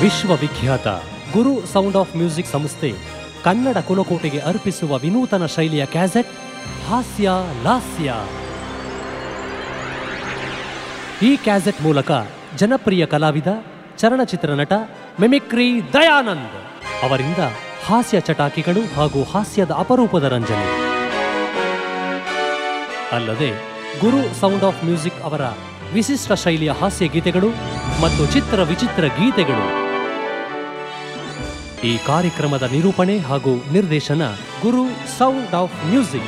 ವಿಶ್ವವಿಖ್ಯಾತ ಗುರು sound of music ಸಂಸ್ಥೆ ಕನ್ನಡ ಕುಲಕೋಟೆಗೆ ಅರ್ಪಿಸುವ ವಿನೂತನ ಶೈಲಿಯ ಕ್ಯಾಸೆಟ್ ಹಾಸ್ಯ ಲಾಸ್ಯ ಈ ಕ್ಯಾಸೆಟ್ ಮೂಲಕ ಜನಪ್ರಿಯ ಕಲಾವಿದ ಚಲನಚಿತ್ರ ನಟ ಮಿಮಿಕ್ರಿ ದಯಾನಂದ್ ಅವರಿಂದ ಹಾಸ್ಯ ಚಟಾಕಿಗಳು ಹಾಗೂ ಹಾಸ್ಯದ ಅಪರೂಪದ ರಂಜನೆ ಅಲ್ಲದೆ ಗುರು ಸೌಂಡ್ ಆಫ್ ಮ್ಯೂಸಿಕ್ ಅವರ ವಿಶಿಷ್ಟ ಶೈಲಿಯ ಹಾಸ್ಯ ಗೀತೆಗಳು ಮತ್ತು ಚಿತ್ರ ವಿಚಿತ್ರ ಗೀತೆಗಳು ಈ ಕಾರ್ಯಕ್ರಮದ ನಿರೂಪಣೆ ಹಾಗೂ ನಿರ್ದೇಶನ ಗುರು ಸೌಂಡ್ ಆಫ್ ಮ್ಯೂಸಿಕ್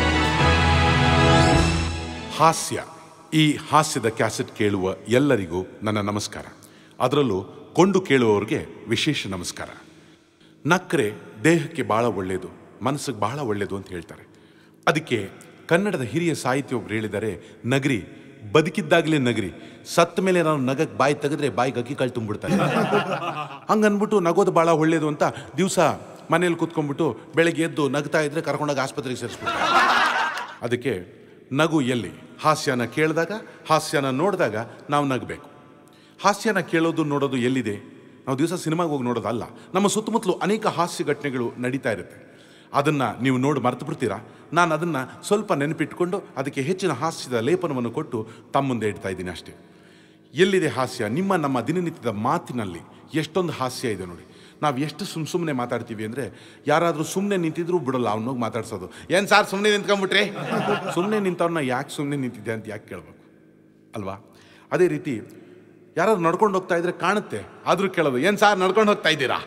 ಹಾಸ್ಯ ಈ ಹಾಸ್ಯದ ಕ್ಯಾಸೆಟ್ ಕೇಳುವ ಎಲ್ಲರಿಗೂ ನನ್ನ ನಮಸ್ಕಾರ ಅದರಲ್ಲೂ ಕೊಂಡು ಕೇಳುವವರಿಗೆ ವಿಶೇಷ ನಮಸ್ಕಾರ ನಕ್ಕರೆ ದೇಹಕ್ಕೆ ಬಹಳ ಒಳ್ಳೆಯದು ಮನಸ್ಸಿಗೆ ಬಹಳ ಒಳ್ಳೆಯದು ಅಂತ ಹೇಳ್ತಾರೆ ಅದಕ್ಕೆ ಕನ್ನಡದ ಹಿರಿಯ ಸಾಹಿತ್ಯ ಒಬ್ರು ಹೇಳಿದ್ದಾರೆ ನಗರಿ ಬದುಕಿದ್ದಾಗಲೇ ನಗರಿ ಸತ್ತ ಮೇಲೆ ನಾನು ನಗಕ್ಕೆ ಬಾಯಿ ತೆಗೆದ್ರೆ ಬಾಯಿಗೆ ಅಕ್ಕಿ ಕಾಳು ತುಂಬಿಡ್ತಾರೆ ಹಂಗನ್ಬಿಟ್ಟು ನಗೋದು ಭಾಳ ಒಳ್ಳೇದು ಅಂತ ದಿವಸ ಮನೇಲಿ ಕೂತ್ಕೊಂಡ್ಬಿಟ್ಟು ಬೆಳಗ್ಗೆ ಎದ್ದು ನಗ್ತಾ ಇದ್ರೆ ಕರ್ಕೊಂಡೋಗಿ ಆಸ್ಪತ್ರೆಗೆ ಸೇರಿಸ್ಬಿಡ್ತಾರೆ ಅದಕ್ಕೆ ನಗು ಎಲ್ಲಿ ಹಾಸ್ಯನ ಕೇಳಿದಾಗ ಹಾಸ್ಯನ ನೋಡಿದಾಗ ನಾವು ನಗಬೇಕು ಹಾಸ್ಯನ ಕೇಳೋದು ನೋಡೋದು ಎಲ್ಲಿದೆ ನಾವು ದಿವಸ ಸಿನಿಮಾಗೆ ಹೋಗಿ ನೋಡೋದಲ್ಲ ನಮ್ಮ ಸುತ್ತಮುತ್ತಲು ಅನೇಕ ಹಾಸ್ಯ ಘಟನೆಗಳು ನಡೀತಾ ಇರುತ್ತೆ ಅದನ್ನು ನೀವು ನೋಡಿ ಮರೆತು ಬಿಡ್ತೀರಾ ನಾನು ಅದನ್ನು ಸ್ವಲ್ಪ ನೆನಪಿಟ್ಕೊಂಡು ಅದಕ್ಕೆ ಹೆಚ್ಚಿನ ಹಾಸ್ಯದ ಲೇಪನವನ್ನು ಕೊಟ್ಟು ತಮ್ಮ ಮುಂದೆ ಇಡ್ತಾ ಇದ್ದೀನಿ ಅಷ್ಟೇ ಎಲ್ಲಿದೆ ಹಾಸ್ಯ ನಿಮ್ಮ ನಮ್ಮ ದಿನನಿತ್ಯದ ಮಾತಿನಲ್ಲಿ ಎಷ್ಟೊಂದು ಹಾಸ್ಯ ಇದೆ ನೋಡಿ ನಾವು ಎಷ್ಟು ಸುಮ್ ಸುಮ್ಮನೆ ಮಾತಾಡ್ತೀವಿ ಅಂದರೆ ಯಾರಾದರೂ ಸುಮ್ಮನೆ ನಿಂತಿದ್ರು ಬಿಡಲ್ಲ ಅವನೋಗಿ ಮಾತಾಡ್ಸೋದು ಏನು ಸಾರ್ ಸುಮ್ಮನೆ ನಿಂತ್ಕೊಂಬಿಟ್ರೆ ಸುಮ್ಮನೆ ನಿಂತವ್ರನ್ನ ಯಾಕೆ ಸುಮ್ಮನೆ ನಿಂತಿದ್ದೆ ಅಂತ ಯಾಕೆ ಕೇಳಬೇಕು ಅಲ್ವಾ ಅದೇ ರೀತಿ ಯಾರಾದ್ರು ನಡ್ಕೊಂಡು ಹೋಗ್ತಾ ಇದ್ರೆ ಕಾಣುತ್ತೆ ಆದರೂ ಕೇಳೋದು ಏನು ಸಾರ್ ನಡ್ಕೊಂಡು ಹೋಗ್ತಾ ಇದ್ದೀರಾ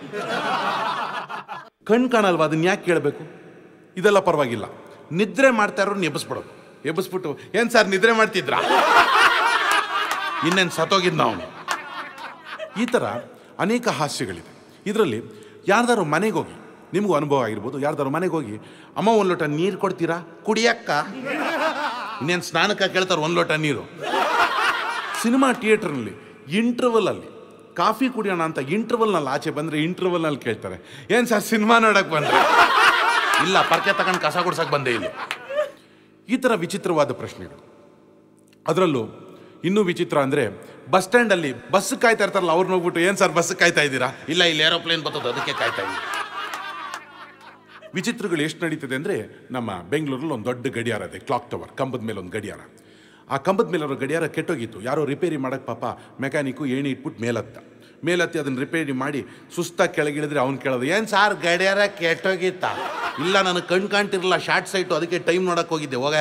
ಕಣ್ ಕಾಣಲ್ವಾ ಅದನ್ನ ಯಾಕೆ ಕೇಳಬೇಕು ಇದೆಲ್ಲ ಪರವಾಗಿಲ್ಲ ನಿದ್ರೆ ಮಾಡ್ತಾ ಇರೋರು ಎಬ್ಬಿಸ್ಬಿಡೋದು ಎಬ್ಬಿಸ್ಬಿಟ್ಟು ಏನು ಸರ್ ನಿದ್ರೆ ಮಾಡ್ತಿದ್ರಾ ಇನ್ನೇನು ಸತ್ತೋಗಿದ್ದ ಅವನು ಈ ಥರ ಅನೇಕ ಹಾಸ್ಯಗಳಿದೆ ಇದರಲ್ಲಿ ಯಾರ್ದಾರು ಮನೆಗೆ ಹೋಗಿ ನಿಮಗೂ ಅನುಭವ ಆಗಿರ್ಬೋದು ಯಾರ್ದಾರು ಮನೆಗೆ ಹೋಗಿ ಅಮ್ಮ ಒಂದು ಲೋಟ ನೀರು ಕೊಡ್ತೀರಾ ಕುಡಿಯಕ್ಕ ಇನ್ನೇನು ಸ್ನಾನಕ್ಕೆ ಕೇಳ್ತಾರೆ ಒಂದು ಲೋಟ ನೀರು ಸಿನಿಮಾ ಥಿಯೇಟರ್ನಲ್ಲಿ ಇಂಟರ್ವಲಲ್ಲಿ ಕಾಫಿ ಕುಡಿಯೋಣ ಅಂತ ಇಂಟರ್ವಲ್ನಲ್ಲಿ ಆಚೆ ಬಂದರೆ ಇಂಟರ್ವಲ್ನಲ್ಲಿ ಕೇಳ್ತಾರೆ ಏನು ಸರ್ ಸಿನಿಮಾ ನೋಡಕ್ಕೆ ಬಂದ್ರೆ ಇಲ್ಲ ಪರ್ಕೆ ತಗೊಂಡು ಕಸ ಗುಡ್ಸಕ್ಕೆ ಬಂದೆ ಇಲ್ಲಿ ಈ ಥರ ವಿಚಿತ್ರವಾದ ಪ್ರಶ್ನೆಗಳು ಅದರಲ್ಲೂ ಇನ್ನೂ ವಿಚಿತ್ರ ಅಂದರೆ ಬಸ್ ಸ್ಟ್ಯಾಂಡಲ್ಲಿ ಬಸ್ ಕಾಯ್ತಾ ಇರ್ತಾರಲ್ಲ ಅವ್ರನ್ನ ಹೋಗ್ಬಿಟ್ಟು ಏನು ಸರ್ ಬಸ್ ಕಾಯ್ತಾ ಇದ್ದೀರಾ ಇಲ್ಲ ಇಲ್ಲಿ ಏರೋಪ್ಲೇನ್ ಬರ್ತದೆ ಅದಕ್ಕೆ ಕಾಯ್ತಾ ಇದ್ದೀನಿ ವಿಚಿತ್ರಗಳು ಎಷ್ಟು ನಡೀತದೆ ಅಂದರೆ ನಮ್ಮ ಬೆಂಗಳೂರಲ್ಲಿ ಒಂದು ದೊಡ್ಡ ಗಡಿಯಾರ ಇದೆ ಕ್ಲಾಕ್ ಟವರ್ ಕಂಬದ ಮೇಲೆ ಒಂದು ಗಡಿಯಾರ ಆ ಕಂಬದ ಮೇಲೆ ಅವ್ರ ಗಡಿಯಾರ ಕೆಟ್ಟೋಗಿತ್ತು ಯಾರೋ ರಿಪೇರಿ ಮಾಡಕ್ಕೆ ಪಾಪ ಮೆಕ್ಯಾನಿಕ್ಕು ಏಣಿ ಇಟ್ಬಿಟ್ಟು ಮೇಲತ್ತ ಮೇಲತ್ತಿ ಅದನ್ನು ರಿಪೇರಿ ಮಾಡಿ ಸುಸ್ತಾಗಿ ಕೆಳಗಿಳಿದ್ರೆ ಅವ್ನು ಕೇಳೋದು ಏನು ಸಾರ್ ಗಡಿಯಾರ ಕೆಟ್ಟೋಗಿತ್ತ ಇಲ್ಲ ನನಗೆ ಕಣ್ ಕಾಣ್ತಿರಲಿಲ್ಲ ಶಾರ್ಟ್ ಸೈಟು ಅದಕ್ಕೆ ಟೈಮ್ ನೋಡಕ್ಕೆ ಹೋಗಿದ್ದೆ ಹೋಗ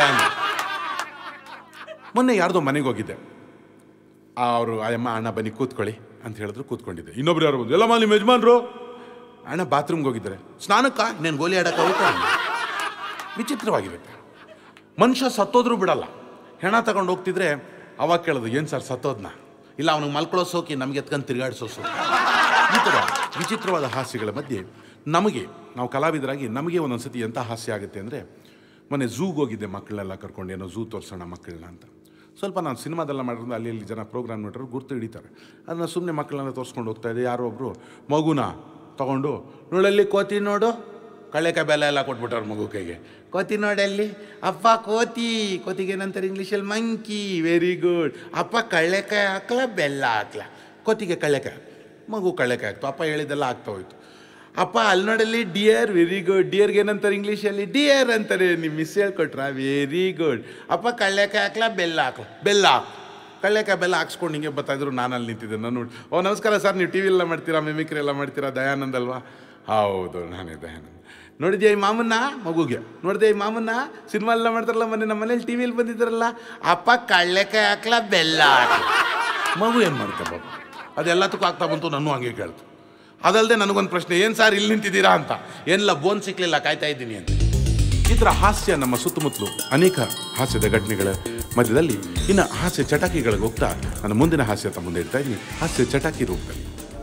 ಮೊನ್ನೆ ಯಾರ್ದೋ ಮನೆಗೆ ಹೋಗಿದ್ದೆ ಅವರು ಅಯ್ಯಮ್ಮ ಅಣ್ಣ ಬನ್ನಿ ಕೂತ್ಕೊಳ್ಳಿ ಅಂತ ಹೇಳಿದ್ರು ಕೂತ್ಕೊಂಡಿದ್ದೆ ಇನ್ನೊಬ್ರು ಯಾರು ಬಂದು ಎಲ್ಲಮ್ಮ ನಿಮ್ಮ ಯಜಮಾನ್ರು ಅಣ್ಣ ಬಾತ್ರೂಮ್ಗೆ ಹೋಗಿದ್ದಾರೆ ಸ್ನಾನಕ್ಕ నేను ಗೋಲಿ ಆಡಕ್ಕೆ ಹೋಗ್ತಾ ವಿಚಿತ್ರವಾಗಿರುತ್ತೆ ಮನುಷ್ಯ ಸತ್ತೋದ್ರೂ ಬಿಡಲ್ಲ ಹೆಣ ತಗೊಂಡು ಹೋಗ್ತಿದ್ರೆ ಅವಾಗ ಕೇಳೋದು ಏನು ಸರ್ ಸತ್ತೋದ್ನ ಇಲ್ಲ ಅವನಿಗೆ ಮಲ್ಕೊಳ್ಳೋ ಸೋಕಿ ನಮ್ಗೆ ಎತ್ಕೊಂಡು ತಿರುಗಾಡಿಸೋ ಸೋಕಿ ಈ ಥರ ವಿಚಿತ್ರವಾದ ಹಾಸ್ಯಗಳ ಮಧ್ಯೆ ನಮಗೆ ನಾವು ಕಲಾವಿದರಾಗಿ ನಮಗೆ ಒಂದೊಂದು ಸತಿ ಎಂಥ ಹಾಸ್ಯ ಆಗುತ್ತೆ ಅಂದರೆ ಮೊನ್ನೆ ಝೂಗೆ ಹೋಗಿದ್ದೆ ಮಕ್ಕಳೆಲ್ಲ ಕರ್ಕೊಂಡು ಏನೋ ಝೂ ತೋರಿಸೋಣ ಮಕ್ಕಳನ್ನ ಅಂತ ಸ್ವಲ್ಪ ನಾನು ಸಿನಿಮಾದೆಲ್ಲ ಮಾಡಿರೋದು ಅಲ್ಲಿ ಇಲ್ಲಿ ಜನ ಪ್ರೋಗ್ರಾಮ್ ನೋಡಿದ್ರು ಗುರ್ತು ಹಿಡಿತಾರೆ ಅದನ್ನ ಸುಮ್ಮನೆ ಮಕ್ಕಳನ್ನ ತೋರಿಸ್ಕೊಂಡು ಹೋಗ್ತಾ ಇದೆ ಯಾರೋ ಒಬ್ಬರು ಮಗುನ ತಗೊಂಡು ನೋಡಲ್ಲಿ ಕೋತಿ ನೋಡು ಕಳ್ಳೆಕಾಯಿ ಬೆಲ್ಲ ಎಲ್ಲ ಕೊಟ್ಬಿಟ್ಟವ್ರು ಮಗು ಕೈಗೆ ಕೋತಿ ನೋಡಲ್ಲಿ ಅಪ್ಪ ಕೋತಿ ಕೋತಿಗೆ ಏನಂತಾರೆ ಇಂಗ್ಲೀಷಲ್ಲಿ ಮಂಕಿ ವೆರಿ ಗುಡ್ ಅಪ್ಪ ಕಳ್ಳೆಕಾಯಿ ಹಾಕ್ಲ ಬೆಲ್ಲ ಹಾಕ್ಲ ಕೋತಿಗೆ ಕಳ್ಳೆಕಾಯಿ ಮಗು ಕಳ್ಳೆಕಾಯಿ ಹಾಕ್ತು ಅಪ್ಪ ಹೇಳಿದ್ದೆಲ್ಲ ಆಗ್ತಾ ಹೋಯ್ತು ಅಪ್ಪ ಅಲ್ಲಿ ನೋಡಲ್ಲಿ ಡಿಯರ್ ವೆರಿ ಗುಡ್ ಡಿಯರ್ಗೆ ಏನಂತಾರೆ ಇಂಗ್ಲೀಷಲ್ಲಿ ಡಿಯರ್ ಅಂತಾರೆ ನಿಮ್ಮ ಮಿಸ್ ಹೇಳ್ಕೊಟ್ರ ವೆರಿ ಗುಡ್ ಅಪ್ಪ ಕಳ್ಳೆಕಾಯಿ ಹಾಕ್ಲ ಬೆಲ್ಲ ಹಾಕ್ಲ ಬೆಲ್ಲ ಕಳ್ಳೆಕಾಯಿ ಬೆಲ್ಲ ಹಾಕ್ಸ್ಕೊಂಡು ಹಿಂಗೆ ಬರ್ತಾಯಿದ್ರು ನಾನು ಅಲ್ಲಿ ನಿಂತಿದ್ದೆ ನಾನು ನೋಡಿ ಓ ನಮಸ್ಕಾರ ಸರ್ ನೀವು ಟಿ ವಿ ಎಲ್ಲ ಮಾಡ್ತೀರಾ ಮಿಮಿಕ್ರಿ ಎಲ್ಲ ಮಾಡ್ತೀರಾ ದಯಾನಂದ್ ಅಲ್ವಾ ಹೌದು ನಾನೇ ದಯಾನಂದ್ ನೋಡಿದ್ಯಾ ಈ ಮಾಮನ್ನ ಮಗುಗೆ ನೋಡಿದ್ಯಾ ಈ ಮಾಮನ್ನ ಸಿನಿಮಾ ಎಲ್ಲ ಮಾಡ್ತಾರಲ್ಲ ಮೊನ್ನೆ ನಮ್ಮ ಮನೇಲಿ ಟಿ ವಿಲಿ ಬಂದಿದ್ದಾರಲ್ಲ ಅಪ್ಪ ಕಳ್ಳೆಕಾಯಿ ಹಾಕ್ಲ ಬೆಲ್ಲ ಹಾಕ್ಲ ಮಗು ಏನು ಮಾಡುತ್ತೆ ಬಾಬು ಅದೆಲ್ಲದಕ್ಕೂ ಆಗ್ತಾ ಬಂತು ನಾನು ಹಂಗೆ ಕೇಳ್ತು ಅದಲ್ಲದೆ ನನಗೊಂದು ಪ್ರಶ್ನೆ ಏನು ಸರ್ ಇಲ್ಲಿ ನಿಂತಿದ್ದೀರಾ ಅಂತ ಏನಿಲ್ಲ ಬೋನ್ ಸಿಕ್ಲಿಲ್ಲ ಕಾಯ್ತಾ ಇದ್ದೀನಿ ಅಂತ ಈ ಥರ ಹಾಸ್ಯ ನಮ್ಮ ಸುತ್ತಮುತ್ತಲು ಅನೇಕ ಹಾಸ್ಯದ ಘಟನೆಗಳ ಮಧ್ಯದಲ್ಲಿ ಇನ್ನು ಹಾಸ್ಯ ಚಟಾಕಿಗಳಿಗೆ ಹೋಗ್ತಾ ನಾನು ಮುಂದಿನ ಹಾಸ್ಯ ತಮ್ಮ ಮುಂದೆ ಇಡ್ತಾ ಇದ್ದೀನಿ ಹಾಸ್ಯ ಚಟಾಕಿ ರೂಪದಲ್ಲಿ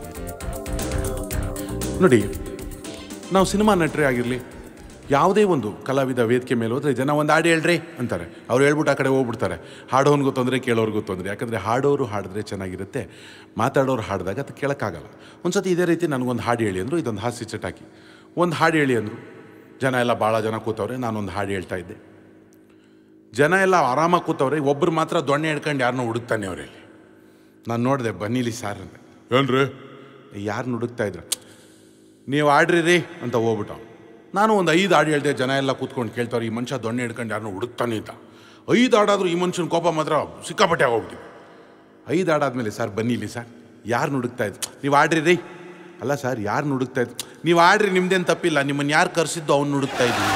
ನೋಡಿ ನಾವು ಸಿನಿಮಾ ನಟರೇ ಆಗಿರಲಿ ಯಾವುದೇ ಒಂದು ಕಲಾವಿದ ವೇದಿಕೆ ಮೇಲೆ ಹೋದರೆ ಜನ ಒಂದು ಹಾಡು ಹೇಳ್ರಿ ಅಂತಾರೆ ಅವ್ರು ಹೇಳ್ಬಿಟ್ಟು ಆ ಕಡೆ ಹೋಗ್ಬಿಡ್ತಾರೆ ಹಾಡೋನ್ಗೂ ತೊಂದರೆ ಕೇಳೋರ್ಗೂ ತೊಂದರೆ ಯಾಕಂದರೆ ಹಾಡೋರು ಹಾಡಿದ್ರೆ ಚೆನ್ನಾಗಿರುತ್ತೆ ಮಾತಾಡೋರು ಹಾಡಿದಾಗ ಅದು ಕೇಳೋಕ್ಕಾಗಲ್ಲ ಒಂದು ಸತಿ ಇದೇ ರೀತಿ ನನಗೊಂದು ಹಾಡು ಹೇಳಿ ಅಂದರು ಇದೊಂದು ಹಾಸ್ಯ ಚಟಾಕಿ ಒಂದು ಹಾಡು ಹೇಳಿ ಅಂದರು ಜನ ಎಲ್ಲ ಭಾಳ ಜನ ಕೂತವ್ರೆ ನಾನೊಂದು ಹಾಡು ಹೇಳ್ತಾ ಇದ್ದೆ ಜನ ಎಲ್ಲ ಆರಾಮಾಗಿ ಕೂತವ್ರೆ ಒಬ್ಬರು ಮಾತ್ರ ದೊಣ್ಣೆ ಹಿಡ್ಕೊಂಡು ಯಾರನ್ನೋ ಹುಡುಕ್ತಾನೆ ಅವರಲ್ಲಿ ನಾನು ನೋಡಿದೆ ಬನ್ನಿಲಿ ಸಾರ್ ಅಂದೆ ಏನ್ರಿ ಯಾರು ನುಡುಕ್ತಾ ಇದ್ರು ನೀವು ಆಡ್ರಿ ರೀ ಅಂತ ಹೋಗ್ಬಿಟ್ಟ ನಾನು ಒಂದು ಐದು ಹಾಡು ಹೇಳ್ದೆ ಜನ ಎಲ್ಲ ಕೂತ್ಕೊಂಡು ಕೇಳ್ತಾರೆ ಈ ಮನುಷ್ಯ ದೊಣ್ಣೆ ಹಿಡ್ಕೊಂಡು ಯಾರನ್ನೂ ಹುಡುಕ್ತಾನೆ ಇದ್ದ ಐದು ಹಾಡಾದ್ರೂ ಈ ಮನುಷ್ಯನ ಕೋಪ ಮಾತ್ರ ಸಿಕ್ಕಾಪಟ್ಟೆ ಆಗೋಗ್ಬಿಟ್ಟಿದೆ ಐದು ಹಾಡಾದ್ಮೇಲೆ ಸರ್ ಬನ್ನಿ ಇಲ್ಲಿ ಸರ್ ಯಾರು ನುಡುಕ್ತಾ ಇದ್ರು ನೀವು ಆಡ್ರಿ ರೀ ಅಲ್ಲ ಸರ್ ಯಾರು ನುಡುಕ್ತಾ ಇದ್ರು ನೀವು ಆಡ್ರಿ ನಿಮ್ದೇನು ತಪ್ಪಿಲ್ಲ ನಿಮ್ಮನ್ನು ಯಾರು ಕರೆಸಿದ್ದು ಅವ್ನು ನುಡುಕ್ತಾ ಇದ್ದೀನಿ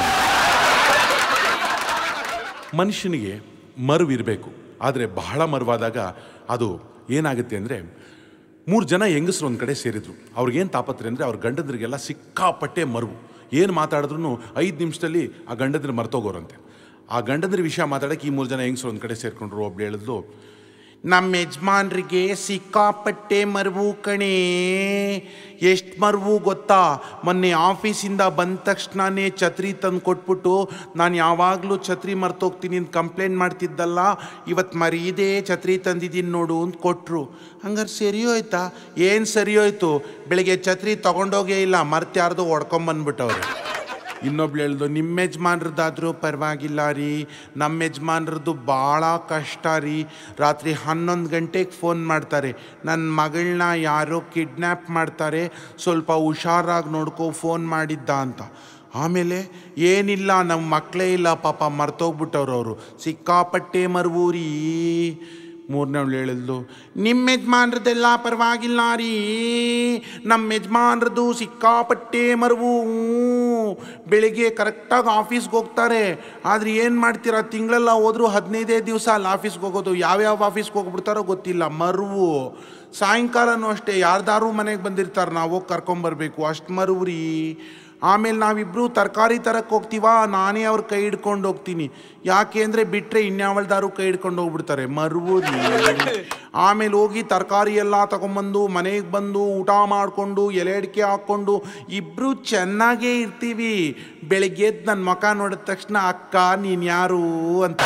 ಮನುಷ್ಯನಿಗೆ ಮರುವಿರಬೇಕು ಆದರೆ ಬಹಳ ಮರುವಾದಾಗ ಅದು ಏನಾಗುತ್ತೆ ಅಂದರೆ ಮೂರು ಜನ ಹೆಂಗಸರು ಒಂದು ಕಡೆ ಸೇರಿದ್ರು ಅವ್ರಿಗೇನು ತಾಪತ್ರೆ ಅಂದರೆ ಅವ್ರ ಗಂಡಂದ್ರಿಗೆಲ್ಲ ಸಿಕ್ಕಾಪಟ್ಟೆ ಮರುವು ಏನು ಮಾತಾಡಿದ್ರು ಐದು ನಿಮಿಷದಲ್ಲಿ ಆ ಗಂಡಂದ್ರ ಮರ್ತೋಗೋರಂತೆ ಆ ಗಂಡಂದ್ರ ವಿಷಯ ಮಾತಾಡೋಕ್ಕೆ ಈ ಮೂರು ಜನ ಹೆಂಗಸರು ಒಂದು ಕಡೆ ಸೇರ್ಕೊಂಡ್ರು ಒಬ್ಳು ಹೇಳಿದ್ಲು ನಮ್ಮ ಯಜಮಾನ್ರಿಗೆ ಸಿಕ್ಕಾಪಟ್ಟೆ ಮರುವು ಕಣೇ ಎಷ್ಟು ಮರುವು ಗೊತ್ತಾ ಮೊನ್ನೆ ಆಫೀಸಿಂದ ಬಂದ ತಕ್ಷಣನೇ ಛತ್ರಿ ತಂದು ಕೊಟ್ಬಿಟ್ಟು ನಾನು ಯಾವಾಗಲೂ ಛತ್ರಿ ಮರ್ತೋಗ್ತೀನಿ ಅಂತ ಕಂಪ್ಲೇಂಟ್ ಮಾಡ್ತಿದ್ದಲ್ಲ ಇವತ್ತು ಮರೀದೇ ಛತ್ರಿ ತಂದಿದ್ದೀನಿ ನೋಡು ಅಂತ ಕೊಟ್ಟರು ಹಂಗಾರೆ ಸರಿ ಹೋಯ್ತಾ ಏನು ಸರಿ ಹೋಯ್ತು ಬೆಳಿಗ್ಗೆ ಛತ್ರಿ ತಗೊಂಡೋಗೇ ಇಲ್ಲ ಮರ್ತು ಯಾರ್ದು ಹೊಡ್ಕೊಂಬಂದ್ಬಿಟ್ಟವ್ರೆ ಇನ್ನೊಬ್ಳು ಹೇಳ್ದು ನಿಮ್ಮ ಯಜಮಾನ್ರದ್ದಾದ್ರೂ ಪರವಾಗಿಲ್ಲ ರೀ ನಮ್ಮ ಯಜಮಾನ್ರದ್ದು ಭಾಳ ಕಷ್ಟ ರೀ ರಾತ್ರಿ ಹನ್ನೊಂದು ಗಂಟೆಗೆ ಫೋನ್ ಮಾಡ್ತಾರೆ ನನ್ನ ಮಗಳನ್ನ ಯಾರೋ ಕಿಡ್ನ್ಯಾಪ್ ಮಾಡ್ತಾರೆ ಸ್ವಲ್ಪ ಹುಷಾರಾಗಿ ನೋಡ್ಕೊ ಫೋನ್ ಮಾಡಿದ್ದ ಅಂತ ಆಮೇಲೆ ಏನಿಲ್ಲ ನಮ್ಮ ಮಕ್ಕಳೇ ಇಲ್ಲ ಪಾಪ ಮರ್ತೋಗ್ಬಿಟ್ಟವ್ರು ಅವರು ಸಿಕ್ಕಾಪಟ್ಟೆ ಮರುವೂರಿ ಮೂರನೇವಳು ಹೇಳಿದ್ಲು ನಿಮ್ಮ ಯಜಮಾನ್ರದ್ದೆಲ್ಲ ಪರವಾಗಿಲ್ಲ ರೀ ನಮ್ಮ ಯಜಮಾನ್ರದ್ದು ಸಿಕ್ಕಾಪಟ್ಟೆ ಮರುವು ಬೆಳಿಗ್ಗೆ ಕರೆಕ್ಟಾಗಿ ಆಫೀಸ್ಗೆ ಹೋಗ್ತಾರೆ ಆದರೆ ಏನು ಮಾಡ್ತೀರಾ ತಿಂಗಳೆಲ್ಲ ಹೋದ್ರು ಹದಿನೈದೇ ದಿವಸ ಅಲ್ಲಿ ಆಫೀಸ್ಗೆ ಹೋಗೋದು ಯಾವ್ಯಾವ ಆಫೀಸ್ಗೆ ಹೋಗ್ಬಿಡ್ತಾರೋ ಗೊತ್ತಿಲ್ಲ ಮರುವು ಸಾಯಂಕಾಲನೂ ಅಷ್ಟೇ ಯಾರ್ದಾರು ಮನೆಗೆ ಬಂದಿರ್ತಾರೆ ನಾವು ಹೋಗಿ ಕರ್ಕೊಂಬರ್ಬೇಕು ಅಷ್ಟು ಮರುವು ರೀ ಆಮೇಲೆ ನಾವಿಬ್ಬರು ತರಕಾರಿ ತರಕ್ಕೆ ಹೋಗ್ತೀವಾ ನಾನೇ ಅವ್ರ ಕೈ ಹಿಡ್ಕೊಂಡು ಹೋಗ್ತೀನಿ ಯಾಕೆ ಅಂದರೆ ಬಿಟ್ಟರೆ ಇನ್ಯಾವಳ್ದಾರು ಕೈ ಹಿಡ್ಕೊಂಡು ಹೋಗ್ಬಿಡ್ತಾರೆ ಮರುವು ರೀ ಆಮೇಲೆ ಹೋಗಿ ತರಕಾರಿ ಎಲ್ಲ ತಗೊಂಬಂದು ಮನೆಗೆ ಬಂದು ಊಟ ಮಾಡಿಕೊಂಡು ಎಲೆ ಅಡಿಕೆ ಹಾಕ್ಕೊಂಡು ಇಬ್ಬರು ಚೆನ್ನಾಗೇ ಇರ್ತೀವಿ ಬೆಳಿಗ್ಗೆ ಎದ್ದು ನನ್ನ ಮುಖ ನೋಡಿದ ತಕ್ಷಣ ಅಕ್ಕ ನೀನು ಯಾರು ಅಂತ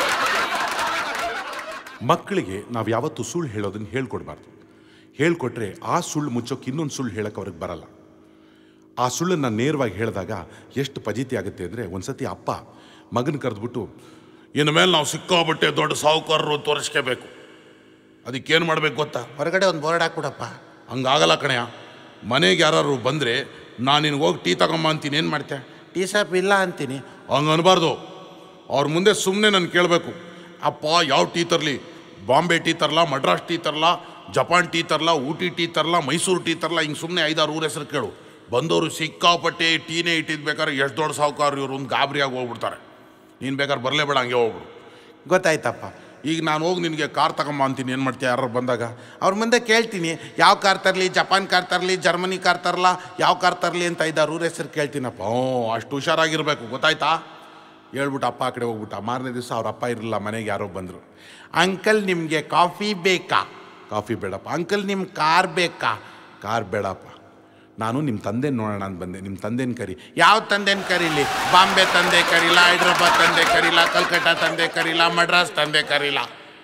ಮಕ್ಕಳಿಗೆ ನಾವು ಯಾವತ್ತೂ ಸುಳ್ಳು ಹೇಳೋದನ್ನು ಹೇಳ್ಕೊಡ್ಬಾರ್ದು ಹೇಳ್ಕೊಟ್ರೆ ಆ ಸುಳ್ಳು ಮುಚ್ಚೋಕೆ ಇನ್ನೊಂದು ಸುಳ್ಳು ಹೇಳೋಕೆ ಅವ್ರಿಗೆ ಬರಲ್ಲ ಆ ಸುಳ್ಳನ್ನು ನೇರವಾಗಿ ಹೇಳಿದಾಗ ಎಷ್ಟು ಫಜೀತಿ ಆಗುತ್ತೆ ಅಂದರೆ ಒಂದ್ಸತಿ ಅಪ್ಪ ಮಗನ ಕರೆದ್ಬಿಟ್ಟು ಇನ್ನು ಮೇಲೆ ನಾವು ಸಿಕ್ಕಾಬಟ್ಟೆ ದೊಡ್ಡ ಸಾಹುಕಾರರು ತೋರಿಸ್ಕೋಬೇಕು ಅದಕ್ಕೇನು ಮಾಡ್ಬೇಕು ಗೊತ್ತಾ ಹೊರಗಡೆ ಒಂದು ಬೋರ್ಡ್ ಹಾಕ್ಬಿಡಪ್ಪ ಹಂಗಾಗಲ್ಲ ಕಣಯ್ಯ ಮನೆಗೆ ಯಾರು ಬಂದರೆ ನಾನು ನಿನಗೆ ಹೋಗಿ ಟೀ ತಗೊಂಬ ಅಂತೀನಿ ಏನು ಮಾಡ್ತೆ ಟೀ ಶಾಪ್ ಇಲ್ಲ ಅಂತೀನಿ ಹಂಗೆ ಅನ್ಬಾರ್ದು ಅವ್ರ ಮುಂದೆ ಸುಮ್ಮನೆ ನಾನು ಕೇಳಬೇಕು ಅಪ್ಪ ಯಾವ ಟೀ ತರಲಿ ಬಾಂಬೆ ಟೀ ತರಲ್ಲ ಮಡ್ರಾಸ್ ಟೀ ತರಲ್ಲ ಜಪಾನ್ ಟೀ ತರಲ್ಲ ಊಟಿ ಟೀ ತರಲ್ಲ ಮೈಸೂರು ಟೀ ತರಲ್ಲ ಹಿಂಗೆ ಸುಮ್ಮನೆ ಐದಾರು ಊರ ಹೆಸರು ಕೇಳು ಬಂದವರು ಸಿಕ್ಕಾಪಟ್ಟೆ ಟೀನೇ ಇಟ್ಟಿದ್ದು ಬೇಕಾದ್ರೆ ಎಷ್ಟು ದೊಡ್ಡ ಸಾಹುಕಾರ ಇವರು ಒಂದು ಗಾಬರಿಯಾಗಿ ಹೋಗ್ಬಿಡ್ತಾರೆ ನೀನು ಬೇಕಾದ್ರೆ ಬರಲೇಬೇಡ ಹಂಗೆ ಹೋಗ್ಬಿಡು ಗೊತ್ತಾಯ್ತಪ್ಪ ಈಗ ನಾನು ಹೋಗಿ ನಿನಗೆ ಕಾರ್ ತಗೊಂಬ ಅಂತೀನಿ ಏನು ಮಾಡ್ತೀಯ ಯಾರು ಬಂದಾಗ ಅವ್ರ ಮುಂದೆ ಕೇಳ್ತೀನಿ ಯಾವ ಕಾರ್ ತರಲಿ ಜಪಾನ್ ಕಾರ್ ತರಲಿ ಜರ್ಮನಿ ಕಾರ್ ತರಲ್ಲ ಯಾವ ಕಾರ್ ತರಲಿ ಅಂತ ಐದಾರು ಊರ ಹೆಸರು ಕೇಳ್ತೀನಪ್ಪ ಹ್ಞೂ ಅಷ್ಟು ಹುಷಾರಾಗಿರ್ಬೇಕು ಗೊತ್ತಾಯ್ತಾ ಹೇಳ್ಬಿಟ್ಟು ಅಪ್ಪ ಆ ಕಡೆ ಹೋಗ್ಬಿಟ್ಟ ಮಾರನೇ ದಿವಸ ಅವ್ರ ಅಪ್ಪ ಇರಲಿಲ್ಲ ಮನೆಗೆ ಯಾರೋ ಬಂದರು ಅಂಕಲ್ ನಿಮಗೆ ಕಾಫಿ ಬೇಕಾ ಕಾಫಿ ಬೇಡಪ್ಪ ಅಂಕಲ್ ನಿಮ್ಮ ಕಾರ್ ಬೇಕಾ ಕಾರ್ ಬೇಡಪ್ಪ ನಾನು ನಿಮ್ಮ ತಂದೆ ನೋಡೋಣ ಅಂತ ಬಂದೆ ನಿಮ್ಮ ತಂದೆನ ಕರಿ ಯಾವ ತಂದೆನ ಕರೀಲಿ ಬಾಂಬೆ ತಂದೆ ಕರೀಲ ಹೈದ್ರಾಬಾದ್ ತಂದೆ ಕರೀಲ ಕಲ್ಕಟ್ಟ ತಂದೆ ಕರೀಲ ಮಡ್ರಾಸ್ ತಂದೆ ಕರೀಲ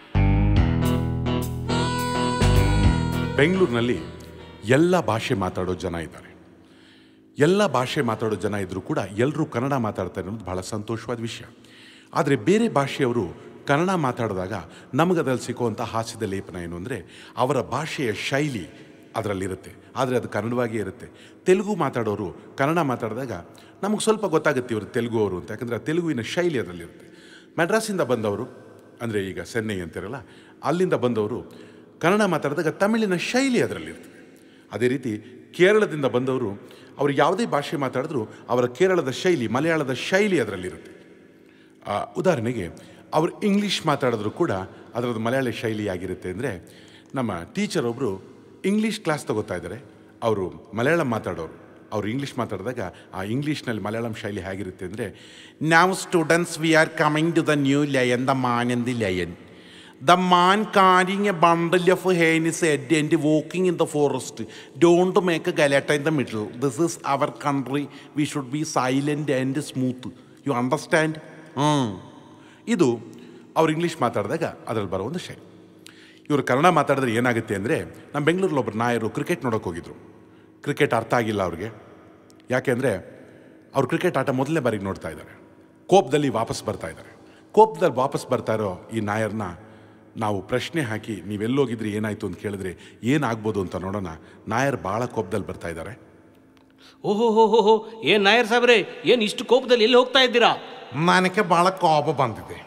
ಬೆಂಗಳೂರಿನಲ್ಲಿ ಎಲ್ಲ ಭಾಷೆ ಮಾತಾಡೋ ಜನ ಇದ್ದಾರೆ ಎಲ್ಲ ಭಾಷೆ ಮಾತಾಡೋ ಜನ ಇದ್ದರೂ ಕೂಡ ಎಲ್ಲರೂ ಕನ್ನಡ ಮಾತಾಡ್ತಾರೆ ಅನ್ನೋದು ಬಹಳ ಸಂತೋಷವಾದ ವಿಷಯ ಆದರೆ ಬೇರೆ ಭಾಷೆಯವರು ಕನ್ನಡ ಮಾತಾಡಿದಾಗ ನಮಗೆ ಅದ್ರಲ್ಲಿ ಸಿಕ್ಕುವಂಥ ಹಾಸ್ಯದ ಲೇಪನ ಏನು ಅಂದರೆ ಅವರ ಭಾಷೆಯ ಶೈಲಿ ಅದರಲ್ಲಿರುತ್ತೆ ಆದರೆ ಅದು ಕನ್ನಡವಾಗಿಯೇ ಇರುತ್ತೆ ತೆಲುಗು ಮಾತಾಡೋರು ಕನ್ನಡ ಮಾತಾಡಿದಾಗ ನಮಗೆ ಸ್ವಲ್ಪ ಗೊತ್ತಾಗುತ್ತೆ ಇವರು ತೆಲುಗು ಅವರು ಅಂತ ಯಾಕಂದರೆ ಆ ತೆಲುಗುವಿನ ಶೈಲಿ ಅದರಲ್ಲಿರುತ್ತೆ ಮೆಡ್ರಾಸಿಂದ ಬಂದವರು ಅಂದರೆ ಈಗ ಚೆನ್ನೈ ಅಂತಿರಲ್ಲ ಅಲ್ಲಿಂದ ಬಂದವರು ಕನ್ನಡ ಮಾತಾಡಿದಾಗ ತಮಿಳಿನ ಶೈಲಿ ಅದರಲ್ಲಿರ್ತದೆ ಅದೇ ರೀತಿ ಕೇರಳದಿಂದ ಬಂದವರು ಅವರು ಯಾವುದೇ ಭಾಷೆ ಮಾತಾಡಿದ್ರು ಅವರ ಕೇರಳದ ಶೈಲಿ ಮಲಯಾಳದ ಶೈಲಿ ಅದರಲ್ಲಿರುತ್ತೆ ಆ, ಉದಾಹರಣೆಗೆ ಅವರು ಇಂಗ್ಲೀಷ್ ಮಾತಾಡಿದ್ರು ಕೂಡ ಅದರದ್ದು ಮಲಯಾಳಿ ಶೈಲಿ ಆಗಿರುತ್ತೆ ಅಂದರೆ ನಮ್ಮ ಟೀಚರ್ ಒಬ್ಬರು ಇಂಗ್ಲೀಷ್ ಕ್ಲಾಸ್ ತಗೋತಾ ಇದ್ದಾರೆ ಅವರು ಮಲಯಾಳಂ ಮಾತಾಡೋರು ಅವರು ಇಂಗ್ಲೀಷ್ ಮಾತಾಡಿದಾಗ ಆ ಇಂಗ್ಲೀಷ್ನಲ್ಲಿ ಮಲಯಾಳಂ ಶೈಲಿ ಹೇಗಿರುತ್ತೆ ಅಂದರೆ ನಾವು students we are coming to the new lion the man in the lion The man carrying a bundle of hay in his head and walking in the forest. Don't make a galata in the middle. This is our country. We should be silent and smooth. You understand? Hmm. ಇದು ಅವ್ರು English ಮಾತಾಡಿದಾಗ ಅದರಲ್ಲಿ ಬರೋ ಒಂದು ಶೈಲಿ ಇವರು ಕನ್ನಡ ಮಾತಾಡಿದ್ರೆ ಏನಾಗುತ್ತೆ ಅಂದರೆ ನಮ್ಮ ಬೆಂಗಳೂರಲ್ಲಿ ಒಬ್ಬರು ನಾಯರು ಕ್ರಿಕೆಟ್ ನೋಡೋಕೆ ಹೋಗಿದ್ರು ಕ್ರಿಕೆಟ್ ಅರ್ಥ ಆಗಿಲ್ಲ ಅವ್ರಿಗೆ ಯಾಕೆಂದರೆ ಅವ್ರು ಕ್ರಿಕೆಟ್ ಆಟ ಮೊದಲನೇ ಬಾರಿಗೆ ನೋಡ್ತಾ ಇದ್ದಾರೆ ಕೋಪದಲ್ಲಿ ವಾಪಸ್ ಬರ್ತಾ ಇದ್ದಾರೆ ಕೋಪದಲ್ಲಿ ವಾಪಸ್ ಬರ್ತಾ ಇರೋ ಈ ನಾಯರ್ನ ನಾವು ಪ್ರಶ್ನೆ ಹಾಕಿ ನೀವೆಲ್ಲೋಗಿದ್ರಿ ಏನಾಯ್ತು ಅಂತ ಕೇಳಿದ್ರೆ ಏನಾಗ್ಬೋದು ಅಂತ ನೋಡೋಣ ನಾಯರ್ ಭಾಳ ಕೋಪದಲ್ಲಿ ಬರ್ತಾ ಇದ್ದಾರೆ ಓಹೋ ಹೋ ಹೋ ಹೋ ಏನ್ ನಾಯರ್ ಸಾಬ್ರೆ ಏನ್ ಇಷ್ಟು ಕೋಪದಲ್ಲಿ ಎಲ್ಲಿ ಹೋಗ್ತಾ ಇದ್ದೀರಾ ನನಗೆ ಭಾಳ ಕೋಪ ಬಂದಿದೆ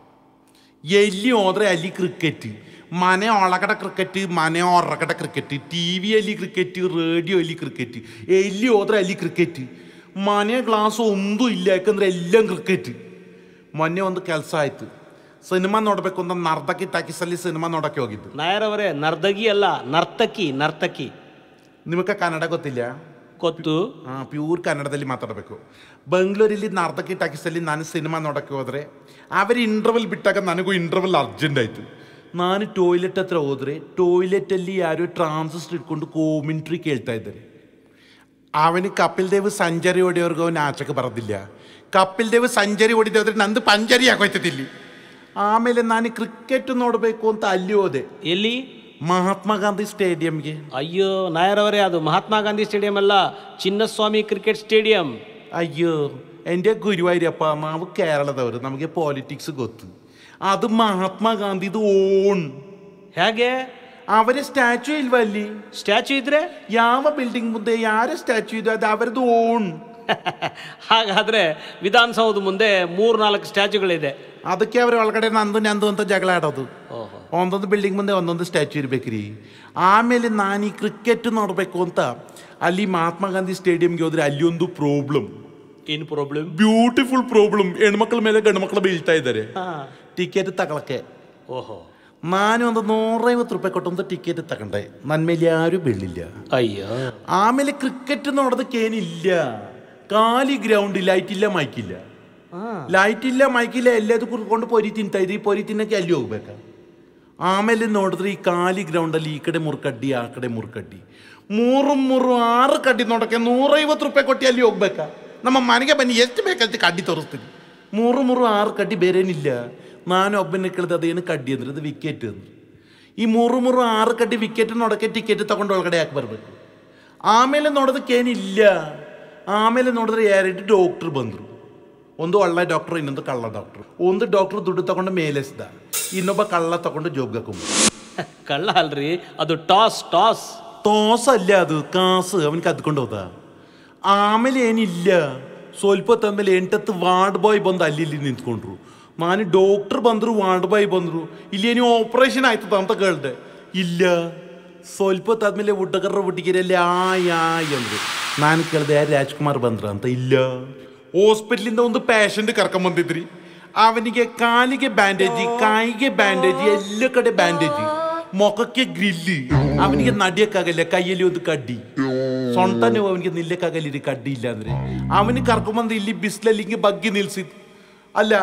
ಎಲ್ಲಿ ಹೋದ್ರೆ ಅಲ್ಲಿ ಕ್ರಿಕೆಟ್ ಮನೆ ಒಳಗಡೆ ಕ್ರಿಕೆಟ್ ಮನೆ ಹೊರಗಡೆ ಕ್ರಿಕೆಟ್ ಟಿ ವಿಯಲ್ಲಿ ಕ್ರಿಕೆಟ್ ರೇಡಿಯೋಯಲ್ಲಿ ಕ್ರಿಕೆಟ್ ಎಲ್ಲಿ ಹೋದ್ರೆ ಅಲ್ಲಿ ಕ್ರಿಕೆಟ್ ಮನೆ ಗ್ಲಾಸ್ ಒಂದೂ ಇಲ್ಲ ಯಾಕಂದ್ರೆ ಎಲ್ಲ ಕ್ರಿಕೆಟ್ ಮೊನ್ನೆ ಒಂದು ಕೆಲಸ ಆಯಿತು ಸಿನಿಮಾ ನೋಡಬೇಕು ಅಂತ ನರ್ದಕಿ ಟಾಕೀಸಲ್ಲಿ ಸಿನಿಮಾ ನೋಡೋಕ್ಕೆ ಹೋಗಿದ್ದು ನಾಯರ್ ಅವರೇ ನರ್ದಗಿ ಅಲ್ಲ ನರ್ತಕಿ ನರ್ತಕಿ ನಿಮಗೆ ಕನ್ನಡ ಗೊತ್ತಿಲ್ಲ ಗೊತ್ತು ಹಾಂ ಪ್ಯೂರ್ ಕನ್ನಡದಲ್ಲಿ ಮಾತಾಡಬೇಕು ಬೆಂಗಳೂರಲ್ಲಿ ನಾರ್ತಕಿ ಟಾಕೀಸಲ್ಲಿ ನಾನು ಸಿನಿಮಾ ನೋಡೋಕ್ಕೆ ಹೋದರೆ ಅವರು ಇಂಟರ್ವಲ್ ಬಿಟ್ಟಾಗ ನನಗೂ ಇಂಟರ್ವಲ್ ಅರ್ಜೆಂಟ್ ಆಯಿತು ನಾನು ಟೋಯ್ಲೆಟ್ ಹತ್ರ ಹೋದರೆ ಟೋಯ್ಲೆಟಲ್ಲಿ ಯಾರೋ ಟ್ರಾನ್ಸಿಸ್ಟರ್ ಇಟ್ಕೊಂಡು ಕೋಮಿಂಟ್ರಿ ಕೇಳ್ತಾ ಇದ್ದಾರೆ ಅವನಿಗೆ ಕಪಿಲ್ ದೇವ್ ಸಂಜರಿ ಹೊಡೆಯೋರ್ಗು ಅವನು ಆಚೆಗೆ ಬರೋದಿಲ್ಲ ಕಪಿಲ್ ದೇವ್ ಸಂಜರಿ ಹೊಡಿದೋದ್ರೆ ನಂದು ಪಂಜರಿ ಆಗೋಯ್ತದಿಲ್ಲಿ ಆಮೇಲೆ ನಾನು ಕ್ರಿಕೆಟ್ ನೋಡಬೇಕು ಅಂತ ಅಲ್ಲಿ ಹೋದೆ ಎಲ್ಲಿ ಮಹಾತ್ಮ ಗಾಂಧಿ ಸ್ಟೇಡಿಯಂಗೆ ಅಯ್ಯೋ ನಾಯರ್ ಅವರೇ ಅದು ಮಹಾತ್ಮ ಗಾಂಧಿ ಸ್ಟೇಡಿಯಂ ಅಲ್ಲ ಚಿನ್ನಸ್ವಾಮಿ ಕ್ರಿಕೆಟ್ ಸ್ಟೇಡಿಯಂ ಅಯ್ಯೋ എൻ്റെ ഗുരുവായൂരപ്പ ನಾವು ಕೇರಳದವರು ನಮಗೆ ಪಾಲಿಟಿಕ್ಸ್ ಗೊತ್ತು ಅದು ಮಹಾತ್ಮ ಗಾಂಧಿದು ಓನ್ ಹೇಗೆ ಅವರ ಸ್ಟ್ಯಾಚು ಇಲ್ವಾ ಅಲ್ಲಿ ಸ್ಟ್ಯಾಚು ಇದ್ರೆ ಯಾವ ಬಿಲ್ಡಿಂಗ್ ಮುಂದೆ ಯಾರ ಸ್ಟ್ಯಾಚು ಇದೆ ಅದು ಅವರದು ಓನ್ ಹಾಗಾದ್ರೆ ವಿಧಾನಸೌಧ ಮುಂದೆ ಮೂರ್ ನಾಲ್ಕು ಸ್ಟ್ಯಾಚುಗಳಿದೆ ಅದಕ್ಕೆ ಅವ್ರ ಒಳಗಡೆ ನಂದು ನಂದು ಅಂತ ಜಗಳ ಆಡೋದು ಓಹೋ ಒಂದೊಂದು ಬಿಲ್ಡಿಂಗ್ ಮುಂದೆ ಒಂದೊಂದು ಸ್ಟ್ಯಾಚು ಇರ್ಬೇಕ್ರಿ ಆಮೇಲೆ ನಾನು ಈ ಕ್ರಿಕೆಟ್ ನೋಡಬೇಕು ಅಂತ ಅಲ್ಲಿ ಮಹಾತ್ಮ ಗಾಂಧಿ ಸ್ಟೇಡಿಯಂಗೆ ಹೋದ್ರೆ ಅಲ್ಲಿ ಒಂದು ಪ್ರಾಬ್ಲಮ್ ಏನ್ ಪ್ರಾಬ್ಲಮ್ ಬ್ಯೂಟಿಫುಲ್ ಪ್ರಾಬ್ಲಮ್ ಹೆಣ್ಮಕ್ಳ ಮೇಲೆ ಗಂಡು ಮಕ್ಕಳು ಬೀಳ್ತಾ ಇದ್ದಾರೆ ಹಾ ಟಿಕೆಟ್ ತಗೊಳಕ್ಕೆ ಓಹೋ ನಾನು ಒಂದು ನೂರೈವತ್ತು ರೂಪಾಯಿ ಕೊಟ್ಟೊಂದು ಟಿಕೆಟ್ ತಗೊಂಡೆ ನನ್ನ ಮೇಲೆ ಯಾರೂ ಬೀಳಿಲ್ಲ ಅಯ್ಯೋ ಆಮೇಲೆ ಕ್ರಿಕೆಟ್ ನೋಡೋದಕ್ಕೆ ಏನಿಲ್ಲ ಖಾಲಿ ಗ್ರೌಂಡ್ ಲೈಟ್ ಇಲ್ಲ ಮೈಕಿಲ್ಲ ಹಾ ಲೈಟ್ ಇಲ್ಲ ಮೈಕಿಲ್ಲ ಎಲ್ಲದೂ ಕುರ್ಕೊಂಡು ಪೊರಿ ತಿಂತಾ ಇದ್ರಿ ಪೊರಿ ತಿನ್ನಕ್ಕೆ ಅಲ್ಲಿ ಹೋಗ್ಬೇಕಾ ಆಮೇಲೆ ನೋಡಿದ್ರೆ ಈ ಖಾಲಿ ಗ್ರೌಂಡಲ್ಲಿ ಈ ಕಡೆ ಮೂರು ಕಡ್ಡಿ ಆ ಕಡೆ ಮೂರು ಕಡ್ಡಿ ಮೂರು ಮೂರು ಆರು ಕಡ್ಡಿ ನೋಡೋಕ್ಕೆ ನೂರೈವತ್ತು ರೂಪಾಯಿ ಕೊಟ್ಟು ಅಲ್ಲಿ ಹೋಗ್ಬೇಕಾ ನಮ್ಮ ಮನೆಗೆ ಬನ್ನಿ ಎಷ್ಟು ಬೇಕಂತ ಕಡ್ಡಿ ತೋರಿಸ್ತೀನಿ ಮೂರು ಮೂರು ಆರು ಕಡ್ಡಿ ಬೇರೇನಿಲ್ಲ ನಾನು ಒಬ್ಬನೇ ಕೇಳಿದೆ ಅದೇನು ಕಡ್ಡಿ ಅಂದ್ರೆ ಅದು ವಿಕೆಟ್ ಅಂದ್ರೆ ಈ ಮೂರು ಮೂರು ಆರು ಕಡ್ಡಿ ವಿಕೆಟ್ ನೋಡೋಕ್ಕೆ ಟಿಕೆಟ್ ತಗೊಂಡು ಒಳಗಡೆ ಯಾಕೆ ಬರಬೇಕು ಆಮೇಲೆ ನೋಡೋದಕ್ಕೇನಿಲ್ಲ ಆಮೇಲೆ ನೋಡಿದ್ರೆ ಎರಡು ಡಾಕ್ಟ್ರು ಬಂದರು ಒಂದು ಒಳ್ಳೆ ಡಾಕ್ಟ್ರು ಇನ್ನೊಂದು ಕಳ್ಳ ಡಾಕ್ಟ್ರು ಒಂದು ಡಾಕ್ಟ್ರು ದುಡ್ಡು ತಗೊಂಡು ಮೇಲೆಸ್ದ ಇನ್ನೊಬ್ಬ ಕಳ್ಳ ತಗೊಂಡು ಜೋಬ್ಗೆ ಹಾಕೊಂಬ ಕಳ್ಳ ಅಲ್ರಿ ಅದು ಟಾಸ್ ಟಾಸ್ തോസ അല്ല അത് കാസ് അവൻ കದ್ಕೊಂಡು ಹೋದ ಆಮೇಲೆ ಏನಿಲ್ಲ ಸ್ವಲ್ಪ ಹೊತ್ತಾದ್ಮೇಲೆ ಎಂಟತ್ತು ವಾರ್ಡ್ ಬಾಯ್ ಬಂದು ಅಲ್ಲಿ ಇಲ್ಲಿ ನಿಂತ್ಕೊಂಡ್ರು ನಾನು ಡಾಕ್ಟರ್ ಬಂದರು ವಾರ್ಡ್ ಬಾಯ್ ಬಂದರು ಇಲ್ಲಿ ಏನೋ ಆಪರೇಷನ್ ಆಯ್ತದ ಅಂತ ಕೇಳ್ದೆ ಇಲ್ಲ ಸ್ವಲ್ಪ ಹೊತ್ತಾದ್ಮೇಲೆ ಹುಡುಗರ ಹುಡುಗಿರಲ್ಲಿ ಆಯ್ ಆಯ್ ಅಂದ್ರು ನಾನು ಕೇಳ್ದೆ ಯಾರು ರಾಜ್ಕುಮಾರ್ ಬಂದ್ರ ಅಂತ ಇಲ್ಲ ಹಾಸ್ಪಿಟ್ಲಿಂದ ಒಂದು ಪೇಷಂಟ್ ಕರ್ಕೊಂಬಂದಿದ್ರಿ ಅವನಿಗೆ ಕಾಲಿಗೆ ಬ್ಯಾಂಡೇಜ್ ಕಾಯಿಗೆ ಬ್ಯಾಂಡೇಜ್ ಎಲ್ಲ ಕಡೆ ಬ್ಯಾಂಡೇಜ್ ಮುಖಕ್ಕೆ ಗ್ರಿಲ್ಲಿ ಅವನಿಗೆ ನಡಿಯಕ್ಕಾಗಲ್ಲ ಕೈಯಲ್ಲಿ ಒಂದು ಕಡ್ಡಿ ಸೊಂಟ ನೀವು ಅವನಿಗೆ ನಿಲ್ಲಕ್ಕಾಗಲ್ಲ ಇಲ್ಲಿ ಕಡ್ಡಿ ಇಲ್ಲ ಅಂದ್ರೆ ಅವನಿಗೆ ಕರ್ಕೊಂಬಂದು ಇಲ್ಲಿ ಬಿಸಿಲಲ್ಲಿ ಹಿಂಗೆ ಬಗ್ಗಿ ನಿಲ್ಸಿದ್ ಅಲ್ಲ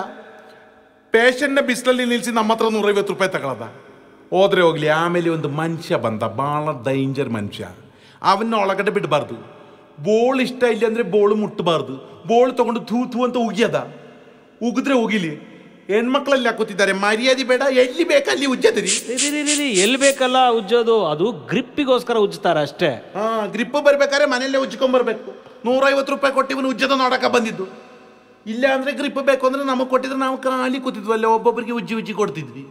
ಪೇಷಂಟ್ನ ಬಿಸಿಲಲ್ಲಿ ನಿಲ್ಸಿ ನಮ್ಮ ಹತ್ರ ನೂರೈವತ್ತು ರೂಪಾಯಿ ತಗೊಳದ ಹೋದ್ರೆ ಹೋಗ್ಲಿ ಆಮೇಲೆ ಒಂದು ಮನುಷ್ಯ ಬಂದ ಭಾಳ ಡೇಂಜರ್ ಮನುಷ್ಯ ಅವನ್ನ ಒಳಗಡೆ ಬಿಡಬಾರ್ದು ಬೋಳ್ ಇಷ್ಟ ಇಲ್ಲ ಅಂದ್ರೆ ಬೋಳು ಮುಟ್ಟಬಾರ್ದು ಬೋಳ್ ತಗೊಂಡು ಥೂ ಥೂ ಅಂತ ಉಗಿಯದ ಉಗಿದ್ರೆ ಹೋಗಿಲಿ ಹೆಣ್ಮಕ್ಳಲ್ಲಿ ಹಾಕೋತಿದ್ದಾರೆ ಮರ್ಯಾದೆ ಬೇಡ ಎಲ್ಲಿ ಬೇಕಲ್ಲಿ ಉಜ್ಜದಿರಿ ಎಲ್ಲಿ ಬೇಕಲ್ಲ ಉಜ್ಜೋದು ಅದು ಗ್ರಿಪ್ಪಿಗೋಸ್ಕರ ಉಜ್ತಾರ ಅಷ್ಟೇ ಹಾ ಗ್ರಿಪ್ ಬರ್ಬೇಕಾದ್ರೆ ಮನೆಯಲ್ಲೇ ಉಜ್ಕೊಂಡ್ ಬರ್ಬೇಕು ನೂರೈವತ್ತು ರೂಪಾಯಿ ಕೊಟ್ಟು ಇವನು ಉಜ್ಜದ ನೋಡಕ ಬಂದಿದ್ದು ಇಲ್ಲ ಅಂದ್ರೆ ಗ್ರಿಪ್ ಬೇಕು ಅಂದ್ರೆ ನಮಗೆ ಕೊಟ್ಟಿದ್ರೆ ನಾವು ಖಾಲಿ ಕೂತಿದ್ವಿ ಅಲ್ಲೇ ಒಬ್ಬೊಬ್ಬರಿಗೆ ಉಜ್ಜಿ ಉಜ್ಜಿ ಕೊಡ್ತಿದ್ವಿ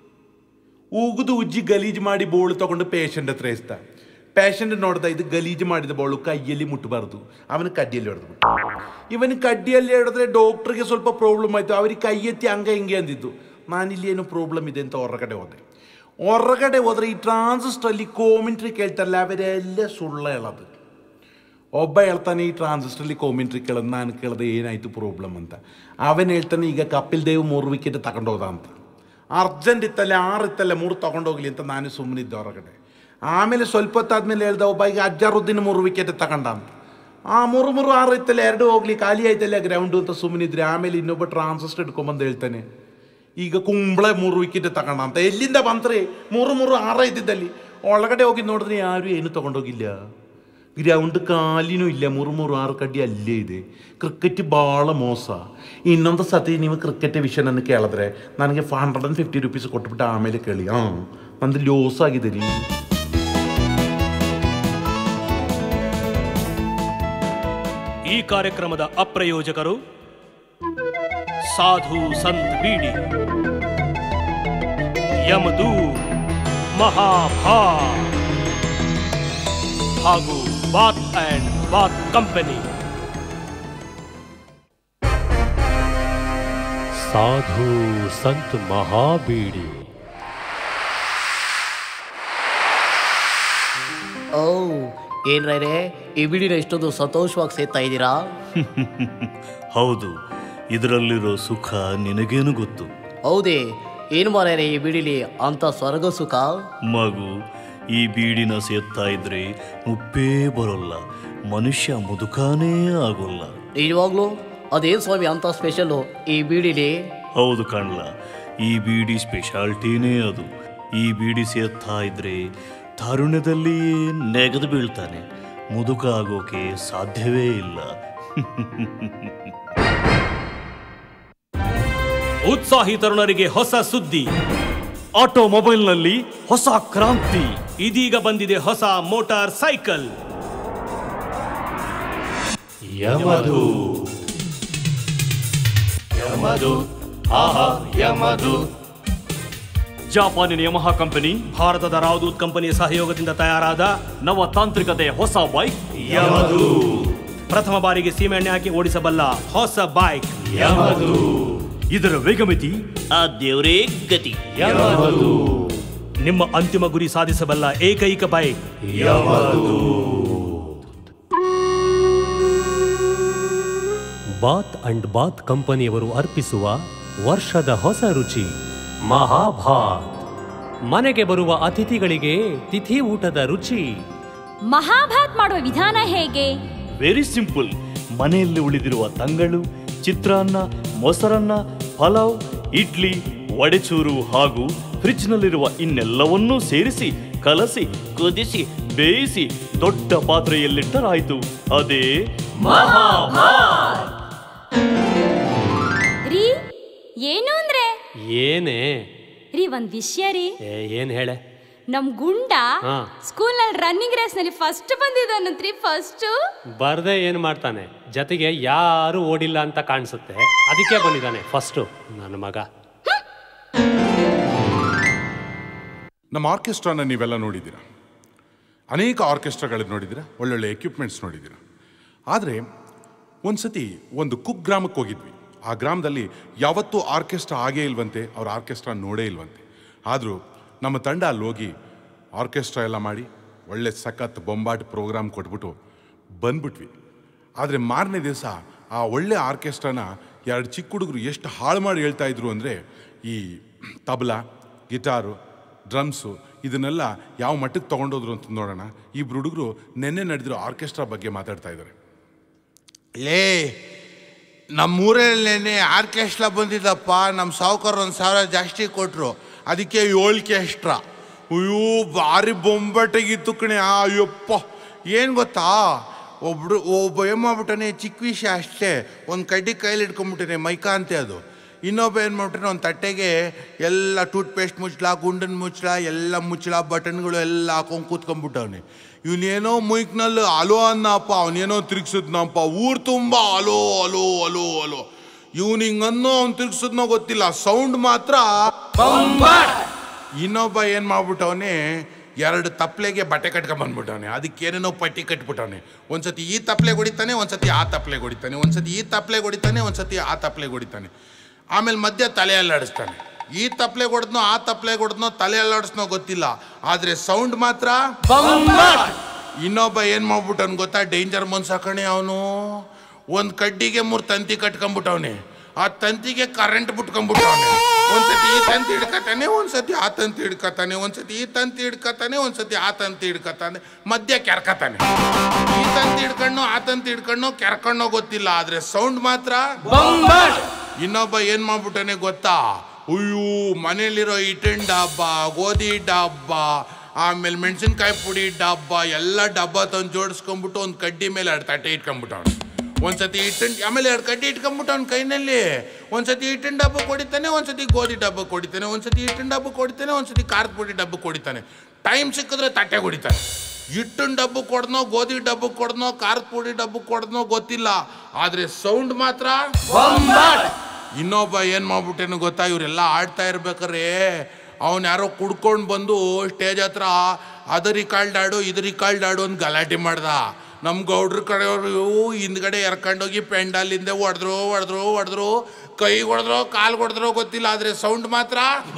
ಉಗಿದು ಉಜ್ಜಿ ಗಲೀಜು ಮಾಡಿ ಬೋಳು ತಗೊಂಡು ಪೇಷಂಟ್ ಹತ್ರ ಎಸ್ತ ಪೇಷಂಟ್ ನೋಡ್ದ ಇದು ಗಲೀಜು ಮಾಡಿದ ಬೋಳು ಕೈಯಲ್ಲಿ ಮುಟ್ಟಬಾರ್ದು ಅವನ ಕಡ್ಡಿಯಲ್ಲಿ ಹೊಡೆದು ಇವನು ಕಡ್ಡಿಯಲ್ಲಿ ಹಿಡಿದ್ರೆ ಡಾಕ್ಟ್ರಿಗೆ ಸ್ವಲ್ಪ ಪ್ರಾಬ್ಲಮ್ ಆಯಿತು ಅವ್ರಿಗೆ ಕೈ ಎತ್ತಿ ಹಂಗ ಹಿಂಗೆ ಅಂದಿದ್ದು ನಾನಿಲ್ಲಿ ಏನು ಪ್ರಾಬ್ಲಮ್ ಇದೆ ಅಂತ ಹೊರಗಡೆ ಹೋದೆ ಹೊರಗಡೆ ಹೋದ್ರೆ ಈ ಟ್ರಾನ್ಸಿಸ್ಟ್ರಲ್ಲಿ ಕೋಮಿಂಟ್ರಿ ಕೇಳ್ತಾರಲ್ಲ ಅವರೆಲ್ಲ ಸುಳ್ಳ ಹೇಳೋದು ಒಬ್ಬ ಹೇಳ್ತಾನೆ ಈ ಟ್ರಾನ್ಸಿಸ್ಟ್ರಲ್ಲಿ ಕೋಮಿಂಟ್ರಿ ಕೇಳೋದು ನಾನು ಕೇಳಿದೆ ಏನಾಯಿತು ಪ್ರಾಬ್ಲಮ್ ಅಂತ ಅವನು ಹೇಳ್ತಾನೆ ಈಗ ಕಪಿಲ್ ದೇವ್ ಮೂರು ವಿಕೆಟ್ ತಗೊಂಡೋದ ಅಂತ ಅರ್ಜೆಂಟ್ ಇತ್ತಲ್ಲೇ ಆರು ಇತ್ತಲ್ಲೇ ಮೂರು ತಗೊಂಡೋಗ್ಲಿ ಅಂತ ನಾನು ಸುಮ್ಮನಿದ್ದೆ ಹೊರಗಡೆ ಆಮೇಲೆ ಸ್ವಲ್ಪ ಹೊತ್ತಾದ್ಮೇಲೆ ಹೇಳ್ದ ಒಬ್ಬ ಈಗ ಅಜ್ಜಾರುದ್ದೀನ ಮೂರು ವಿಕೆಟ್ ತಗೊಂಡ ಅಂತ ಆ ಮೂರು ಮೂರು ಆರು ಇತ್ತಲ್ಲ ಎರಡು ಹೋಗ್ಲಿ ಖಾಲಿ ಆಯ್ತಲ್ಲ ಗ್ರೌಂಡು ಅಂತ ಸುಮ್ಮನಿದ್ರೆ ಆಮೇಲೆ ಇನ್ನೊಬ್ಬ ಟ್ರಾನ್ಸಿಸ್ಟರ್ ಇಟ್ಕೊಂಬಂದು ಹೇಳ್ತಾನೆ ಈಗ ಕುಂಬಳೆ ಮೂರು ವಿಕೆಟ್ ತಗೊಂಡ ಅಂತ ಎಲ್ಲಿಂದ ಬಂತ್ರಿ ಮೂರು ಮೂರು ಆರು ಇದ್ದಿದ್ದಲ್ಲಿ ಒಳಗಡೆ ಹೋಗಿ ನೋಡಿದ್ರೆ ಯಾರು ಏನು ತಗೊಂಡೋಗಿಲ್ಲ ಗ್ರೌಂಡ್ ಖಾಲಿನೂ ಇಲ್ಲ ಮೂರು ಮೂರು ಆರು ಕಡ್ಡಿ ಅಲ್ಲೇ ಇದೆ ಕ್ರಿಕೆಟ್ ಭಾಳ ಮೋಸ ಇನ್ನೊಂದು ಸತಿ ನೀವು ಕ್ರಿಕೆಟ್ ವಿಷಯ ನನ್ನ ಕೇಳಿದ್ರೆ ನನಗೆ five hundred and fifty rupees ಕೊಟ್ಬಿಟ್ಟು ಆಮೇಲೆ ಕೇಳಿ ಹಾಂ ನಂದು ಲೋಸ್ ಆಗಿದೆ ರೀ ಈ ಕಾರ್ಯಕ್ರಮದ ಅಪ್ರಯೋಜಕರು ಸಾಧು ಸಂತ್ ಬೀಡಿ ಯಮದು ಮಹಾಭಾ ಹಾಗೂ ಬಾತ್ ಅಂಡ್ ಬಾತ್ ಕಂಪನಿ ಸಾಧು ಸಂತ್ ಮಹಾಬೀಡಿ ಓ ಏನ್ ರೇ ಈ ಬಿಡಿನ ಇಷ್ಟೊಂದು ಸಂತೋಷವಾಗಿ ಸೇರ್ತಾ ಇದ್ದೀರಾ ಹೌದು ಇದರಲ್ಲಿರೋ ಸುಖ ನಿನಗೇನು ಗೊತ್ತು ಹೌದೇ ಏನು ಮಾರ್ಯಾರೆ ಈ ಬಿಡಿಲಿ ಅಂತ ಸ್ವರ್ಗ ಸುಖ ಮಗು ಈ ಬೀಡಿನ ಸೇರ್ತಾ ಇದ್ರೆ ಮುಪ್ಪೇ ಬರೋಲ್ಲ ಮನುಷ್ಯ ಮುದುಕಾನೇ ಆಗೋಲ್ಲ ನಿಜವಾಗ್ಲು ಅದೇನ್ ಸ್ವಾಮಿ ಅಂತ ಸ್ಪೆಷಲ್ಲು ಈ ಬಿಡಿಲಿ ಹೌದು ಕಣ್ಲ ಈ ಬೀಡಿ ಸ್ಪೆಷಾಲಿಟಿನೇ ಅದು ಈ ಬೀಡಿ ಸೇರ್ತಾ ಇದ್ರೆ ತಾರುಣ್ಯದಲ್ಲಿಯೇ ನೆಗೆದು ಬೀಳ್ತಾನೆ ಮುದುಕ ಆಗೋಕೆ ಸಾಧ್ಯವೇ ಇಲ್ಲ ಉತ್ಸಾಹಿ ತರುಣರಿಗೆ ಹೊಸ ಸುದ್ದಿ ಆಟೋಮೊಬೈಲ್ನಲ್ಲಿ ಹೊಸ ಕ್ರಾಂತಿ ಇದೀಗ ಬಂದಿದೆ ಹೊಸ ಮೋಟಾರ್ ಸೈಕಲ್ ಯಮದು ಜಾಪಾನಿನ ಯಮಹ ಕಂಪನಿ ಭಾರತದ ರಾವದೂತ್ ಕಂಪನಿಯ ಸಹಯೋಗದಿಂದ ತಯಾರಾದ ನವ ತಾಂತ್ರಿಕತೆಯ ಹೊಸ ಬೈಕ್ ಪ್ರಥಮ ಬಾರಿಗೆ ಸೀಮೆಎಣ್ಣೆ ಹಾಕಿ ಓಡಿಸಬಲ್ಲ ಹೊಸ ಬೈಕ್ ಇದರ ವೇಗಮಿತಿ ಆ ದೇವರೇ ಗತಿ ನಿಮ್ಮ ಅಂತಿಮ ಗುರಿ ಸಾಧಿಸಬಲ್ಲ ಏಕೈಕ ಬೈಕ್ ಬಾತ್ ಅಂಡ್ ಬಾತ್ ಕಂಪನಿಯವರು ಅರ್ಪಿಸುವ ವರ್ಷದ ಹೊಸ ರುಚಿ ಮಹಾಭಾತ್ ಮನೆಗೆ ಬರುವ ಅತಿಥಿಗಳಿಗೆ ತಿಥಿ ಊಟದ ರುಚಿ ಮಹಾಭಾತ್ ಮಾಡುವ ವಿಧಾನ ಹೇಗೆ ವೆರಿ ಸಿಂಪಲ್ ಮನೆಯಲ್ಲಿ ಉಳಿದಿರುವ ತಂಗಳು ಚಿತ್ರಾನ್ನ ಮೊಸರನ್ನ ಪಲಾವ್ ಇಡ್ಲಿ ವಡೆಚೂರು ಹಾಗೂ ಫ್ರಿಡ್ಜ್ನಲ್ಲಿರುವ ಇನ್ನೆಲ್ಲವನ್ನೂ ಸೇರಿಸಿ ಕಲಸಿ ಕುದಿಸಿ ಬೇಯಿಸಿ ದೊಡ್ಡ ಪಾತ್ರೆಯಲ್ಲಿಟ್ಟರಾಯ್ತು ಅದೇ ರೀ ಏನು ಅಂದ್ರೆ ಏನೇ ರೀ ಒಂದ್ ವಿಷಯ ರೀ ಏ, ಏನ್ ಹೇಳೆ ನಮ್ ಗುಂಡ ಹಾ. ಸ್ಕೂಲ್ ನಲ್ಲಿ ರನ್ನಿಂಗ್ ರೇಸ್ ನಲ್ಲಿ ಫಸ್ಟ್ ಬಂದಿದ್ದಾನಂತ್ರಿ ಫಸ್ಟ್ ಬರ್ದೆ ಏನ್ ಮಾಡ್ತಾನೆ ಜೊತೆಗೆ ಯಾರು ಓಡಿಲ್ಲ ಅಂತ ಕಾಣಿಸುತ್ತೆ ಅದಕ್ಕೆ ಬಂದಿದ್ದಾನೆ ಫಸ್ಟು ನನ್ನ ಮಗ ನಮ್ಮ ಆರ್ಕೆಸ್ಟ್ರಾನ ನೀವೆಲ್ಲ ನೋಡಿದ್ದೀರ ಅನೇಕ ಆರ್ಕೆಸ್ಟ್ರಾಗಳನ್ನು ನೋಡಿದ್ದೀರ ಒಳ್ಳೊಳ್ಳೆ ಎಕ್ವಿಪ್ಮೆಂಟ್ಸ್ ನೋಡಿದ್ದೀರ ಆದರೆ ಒಂದು ಸತಿ ಒಂದು ಕುಕ್ ಗ್ರಾಮಕ್ಕೆ ಹೋಗಿದ್ವಿ ಆ ಗ್ರಾಮದಲ್ಲಿ ಯಾವತ್ತೂ ಆರ್ಕೆಸ್ಟ್ರಾ ಆಗೇ ಇಲ್ವಂತೆ ಅವ್ರ ಆರ್ಕೆಸ್ಟ್ರಾ ನೋಡೇ ಇಲ್ವಂತೆ ಆದರೂ ನಮ್ಮ ತಂಡ ಅಲ್ಲಿ ಹೋಗಿ ಆರ್ಕೆಸ್ಟ್ರಾ ಎಲ್ಲ ಮಾಡಿ ಒಳ್ಳೆ ಸಖತ್ ಬೊಂಬಾಟ್ ಪ್ರೋಗ್ರಾಮ್ ಕೊಟ್ಬಿಟ್ಟು ಬಂದ್ಬಿಟ್ವಿ ಆದರೆ ಮಾರನೇ ದಿವಸ ಆ ಒಳ್ಳೆ ಆರ್ಕೆಸ್ಟ್ರಾನ ಎರಡು ಚಿಕ್ಕ ಹುಡುಗರು ಎಷ್ಟು ಹಾಳು ಮಾಡಿ ಹೇಳ್ತಾ ಇದ್ರು ಅಂದರೆ ಈ ತಬಲಾ ಗಿಟಾರು ಡ್ರಮ್ಸು ಇದನ್ನೆಲ್ಲ ಯಾವ ಮಟ್ಟಕ್ಕೆ ತೊಗೊಂಡೋದ್ರು ಅಂತ ನೋಡೋಣ ಇಬ್ರು ಹುಡುಗರು ನೆನ್ನೆ ನಡೆದಿರೋ ಆರ್ಕೆಸ್ಟ್ರಾ ಬಗ್ಗೆ ಮಾತಾಡ್ತಾ ಇದ್ದಾರೆ ಲೇ ನಮ್ಮೂರಲ್ಲೇನೆ ಆರ್ಕೆಸ್ಟ್ರಾ ಬಂದಿದ್ದಪ್ಪ ನಮ್ಮ ಸಾವುಕಾರ ಒಂದು ಸಾವಿರ ಜಾಸ್ತಿ ಕೊಟ್ಟರು ಅದಕ್ಕೆ ಏಳು ಕೆಸ್ಟ್ರಾ ಅಯ್ಯೋ ಭಾರಿ ಬೊಂಬಾಟಾಗಿತ್ತು ಕಣೆ ಆ ಅಯ್ಯಪ್ಪ ಏನು ಗೊತ್ತಾ ಒಬ್ರು ಒಬ್ಬ ಏನು ಮಾಡ್ಬಿಟ್ಟಾನೆ ಚಿಕ್ಕ ವಿಷಯ ಅಷ್ಟೇ ಒಂದು ಕಡ್ಡಿ ಕೈಲಿ ಇಟ್ಕೊಂಡ್ಬಿಟ್ಟಿನೆ ಮೈಕಾ ಅಂತೆ ಅದು ಇನ್ನೊಬ್ಬ ಏನು ಮಾಡ್ಬಿಟ್ಟಾನೆ ಒಂದು ತಟ್ಟೆಗೆ ಎಲ್ಲ ಟೂತ್ ಪೇಸ್ಟ್ ಮುಚ್ಚಲ ಗುಂಡನ್ ಮುಚ್ಚಲ ಎಲ್ಲ ಮುಚ್ಚಲ ಬಟನ್ಗಳು ಎಲ್ಲ ಹಾಕೊಂಡು ಕೂತ್ಕೊಂಡ್ಬಿಟ್ಟವನೆ ಇವನೇನೋ ಮೈಕ್ನಲ್ಲಿ ಅಲೋ ಅನ್ನಪ್ಪ ಅವನೇನೋ ತಿರುಗಿಸಿದ್ನಪ್ಪ ಊರು ತುಂಬ ಅಲೋ ಅಲೋ ಅಲೋ ಅಲೋ ಇವನು ಹಿಂಗನ್ನೋ ಅವ್ನು ತಿರುಗಿಸಿದ್ನೋ ಗೊತ್ತಿಲ್ಲ ಸೌಂಡ್ ಮಾತ್ರ ಇನ್ನೊಬ್ಬ ಏನು ಮಾಡ್ಬಿಟ್ಟವನೆ ಎರಡು ತಪ್ಲೆಗೆ ಬಟ್ಟೆ ಕಟ್ಕೊಂಬಂದ್ಬಿಟ್ಟವನೆ ಅದಕ್ಕೆ ಏನೇನೋ ಪಟ್ಟಿ ಕಟ್ಬಿಟ್ಟವನೆ ಒಂದ್ಸತಿ ಈ ತಪ್ಲೆ ಹೊಡಿತಾನೆ ಒಂದ್ಸತಿ ಆ ತಪ್ಲೆ ಹೊಡಿತಾನೆ ಒಂದ್ಸತಿ ಈ ತಪ್ಲೆ ಹೊಡಿತಾನೆ ಒಂದ್ಸತಿ ಆ ತಪ್ಲೆ ಹೊಡಿತಾನೆ ಆಮೇಲೆ ಮಧ್ಯ ತಲೆ ಅಲ್ಲಾಡಿಸ್ತಾನೆ ಈ ತಪ್ಲೆ ಹೊಡೆದ್ನೋ ಆ ತಪ್ಲೆ ಹೊಡೆದ್ನೋ ತಲೆ ಅಲ್ಲಾಡಿಸ್ನೋ ಗೊತ್ತಿಲ್ಲ ಆದರೆ ಸೌಂಡ್ ಮಾತ್ರ ಇನ್ನೊಬ್ಬ ಏನು ಮಾಡ್ಬಿಟ್ಟವನು ಗೊತ್ತಾ ಡೇಂಜರ್ ಮನ್ಸಾಕಣೆ ಅವನು ಒಂದು ಕಡ್ಡಿಗೆ ಮೂರು ತಂತಿ ಕಟ್ಕೊಂಡ್ಬಿಟ್ಟವನೆ ಆ ತಂತಿಗೆ ಕರೆಂಟ್ ಬಿಟ್ಕೊಂಡ್ಬಿಟ್ಟವನೆ ಒಂದ್ಸತಿ ಈ ತಂತಿ ಹಿಡ್ಕತಾನೆ ಒಂದ್ಸತಿ ಆ ತಂತಿ ಹಿಡ್ಕತಾನೆ ಒಂದ್ಸತಿ ಈ ತಂತಿ ಹಿಡ್ಕತಾನೆ ಒಂದ್ಸತಿ ಆ ತಂತಿ ಹಿಡ್ಕತಾನೆ ಮಧ್ಯ ಕೆರ್ಕತಾನೆ ಈ ತಂತಿ ಹಿಡ್ಕೊಂಡು ಆ ತಂತಿ ಹಿಡ್ಕೊಂಡು ಕೆರ್ಕೊಂಡೋ ಗೊತ್ತಿಲ್ಲ ಆದ್ರೆ ಸೌಂಡ್ ಮಾತ್ರ ಇನ್ನೊಬ್ಬ ಏನ್ ಮಾಡ್ಬಿಟ್ಟಾನೆ ಗೊತ್ತಾ ಅಯ್ಯೋ ಮನೇಲಿರೋ ಹಿಟ್ಟಿನ ಡಬ್ಬ ಗೋಧಿ ಡಬ್ಬ ಆಮೇಲೆ ಮೆಣಸಿನ್ಕಾಯಿ ಪುಡಿ ಡಬ್ಬ ಎಲ್ಲ ಡಬ್ಬ ತಂದು ಜೋಡಿಸ್ಕೊಂಡ್ಬಿಟ್ಟು ಒಂದು ಕಡ್ಡಿ ಮೇಲೆ ಎರಡು ತಟ್ಟೆ ಇಟ್ಕೊಂಡ್ಬಿಟ್ಟವನು ಒಂದ್ಸತಿ ಹಿಟ್ಟಿನ ಆಮೇಲೆ ಎರಡು ಕಡ್ಡಿ ಇಟ್ಕೊಂಡ್ಬಿಟ್ಟವನ ಕೈನಲ್ಲಿ ಒಂದ್ಸತಿ ಹಿಟ್ಟಿನ ಡಬ್ಬ ಕೊಡಿತಾನೆ ಒಂದ್ಸತಿ ಗೋಧಿ ಡಬ್ಬ ಕೊಡಿತಾನೆ ಒಂದ್ಸತಿ ಹಿಟ್ಟಿನ ಡಬ್ಬ ಕೊಡಿತಾನೆ ಒಂದ್ಸತಿ ಖಾರದ ಪುಡಿ ಡಬ್ಬ ಕೊಡಿತಾನೆ ಟೈಮ್ ಸಿಕ್ಕಿದ್ರೆ ತಟ್ಟೆ ಹೊಡಿತಾನೆ ಹಿಟ್ಟಿನ ಡಬ್ಬ ಕೊಡ್ನೋ ಗೋಧಿ ಡಬ್ಬ ಕೊಡ್ನೋ ಖಾರದ ಪುಡಿ ಡಬ್ಬ ಕೊಡ್ನೋ ಗೊತ್ತಿಲ್ಲ ಆದ್ರೆ ಸೌಂಡ್ ಮಾತ್ರ ಇನ್ನೊಬ್ಬ ಏನ್ ಮಾಡ್ಬಿಟ್ಟೇನು ಗೊತ್ತಾ ಇವರೆಲ್ಲ ಆಡ್ತಾ ಇರ್ಬೇಕಾರೆ ಅವನು ಯಾರೋ ಕುಡ್ಕೊಂಡು ಬಂದು ಸ್ಟೇಜ್ ಹತ್ರ ಅದು ರಿಕಾಲ್ಡ್ ಆಡು ಇದು ರಿಕಾಲ್ಡ್ ಆಡು ಅಂತ ಗಲಾಟೆ ಮಾಡ್ದ ನಮ್ಮ ಗೌಡ್ರ ಕಡೆಯವರು ಹಿಂದ್ಗಡೆ ಎರ್ಕೊಂಡೋಗಿ ಪೆಂಡಾಲಿಂದ ಹೊಡೆದ್ರು ಹೊಡೆದ್ರು ಹೊಡೆದ್ರು ಕೈ ಹೊಡೆದ್ರು ಕಾಲು ಹೊಡೆದ್ರು ಗೊತ್ತಿಲ್ಲ ಆದರೆ ಸೌಂಡ್ ಮಾತ್ರ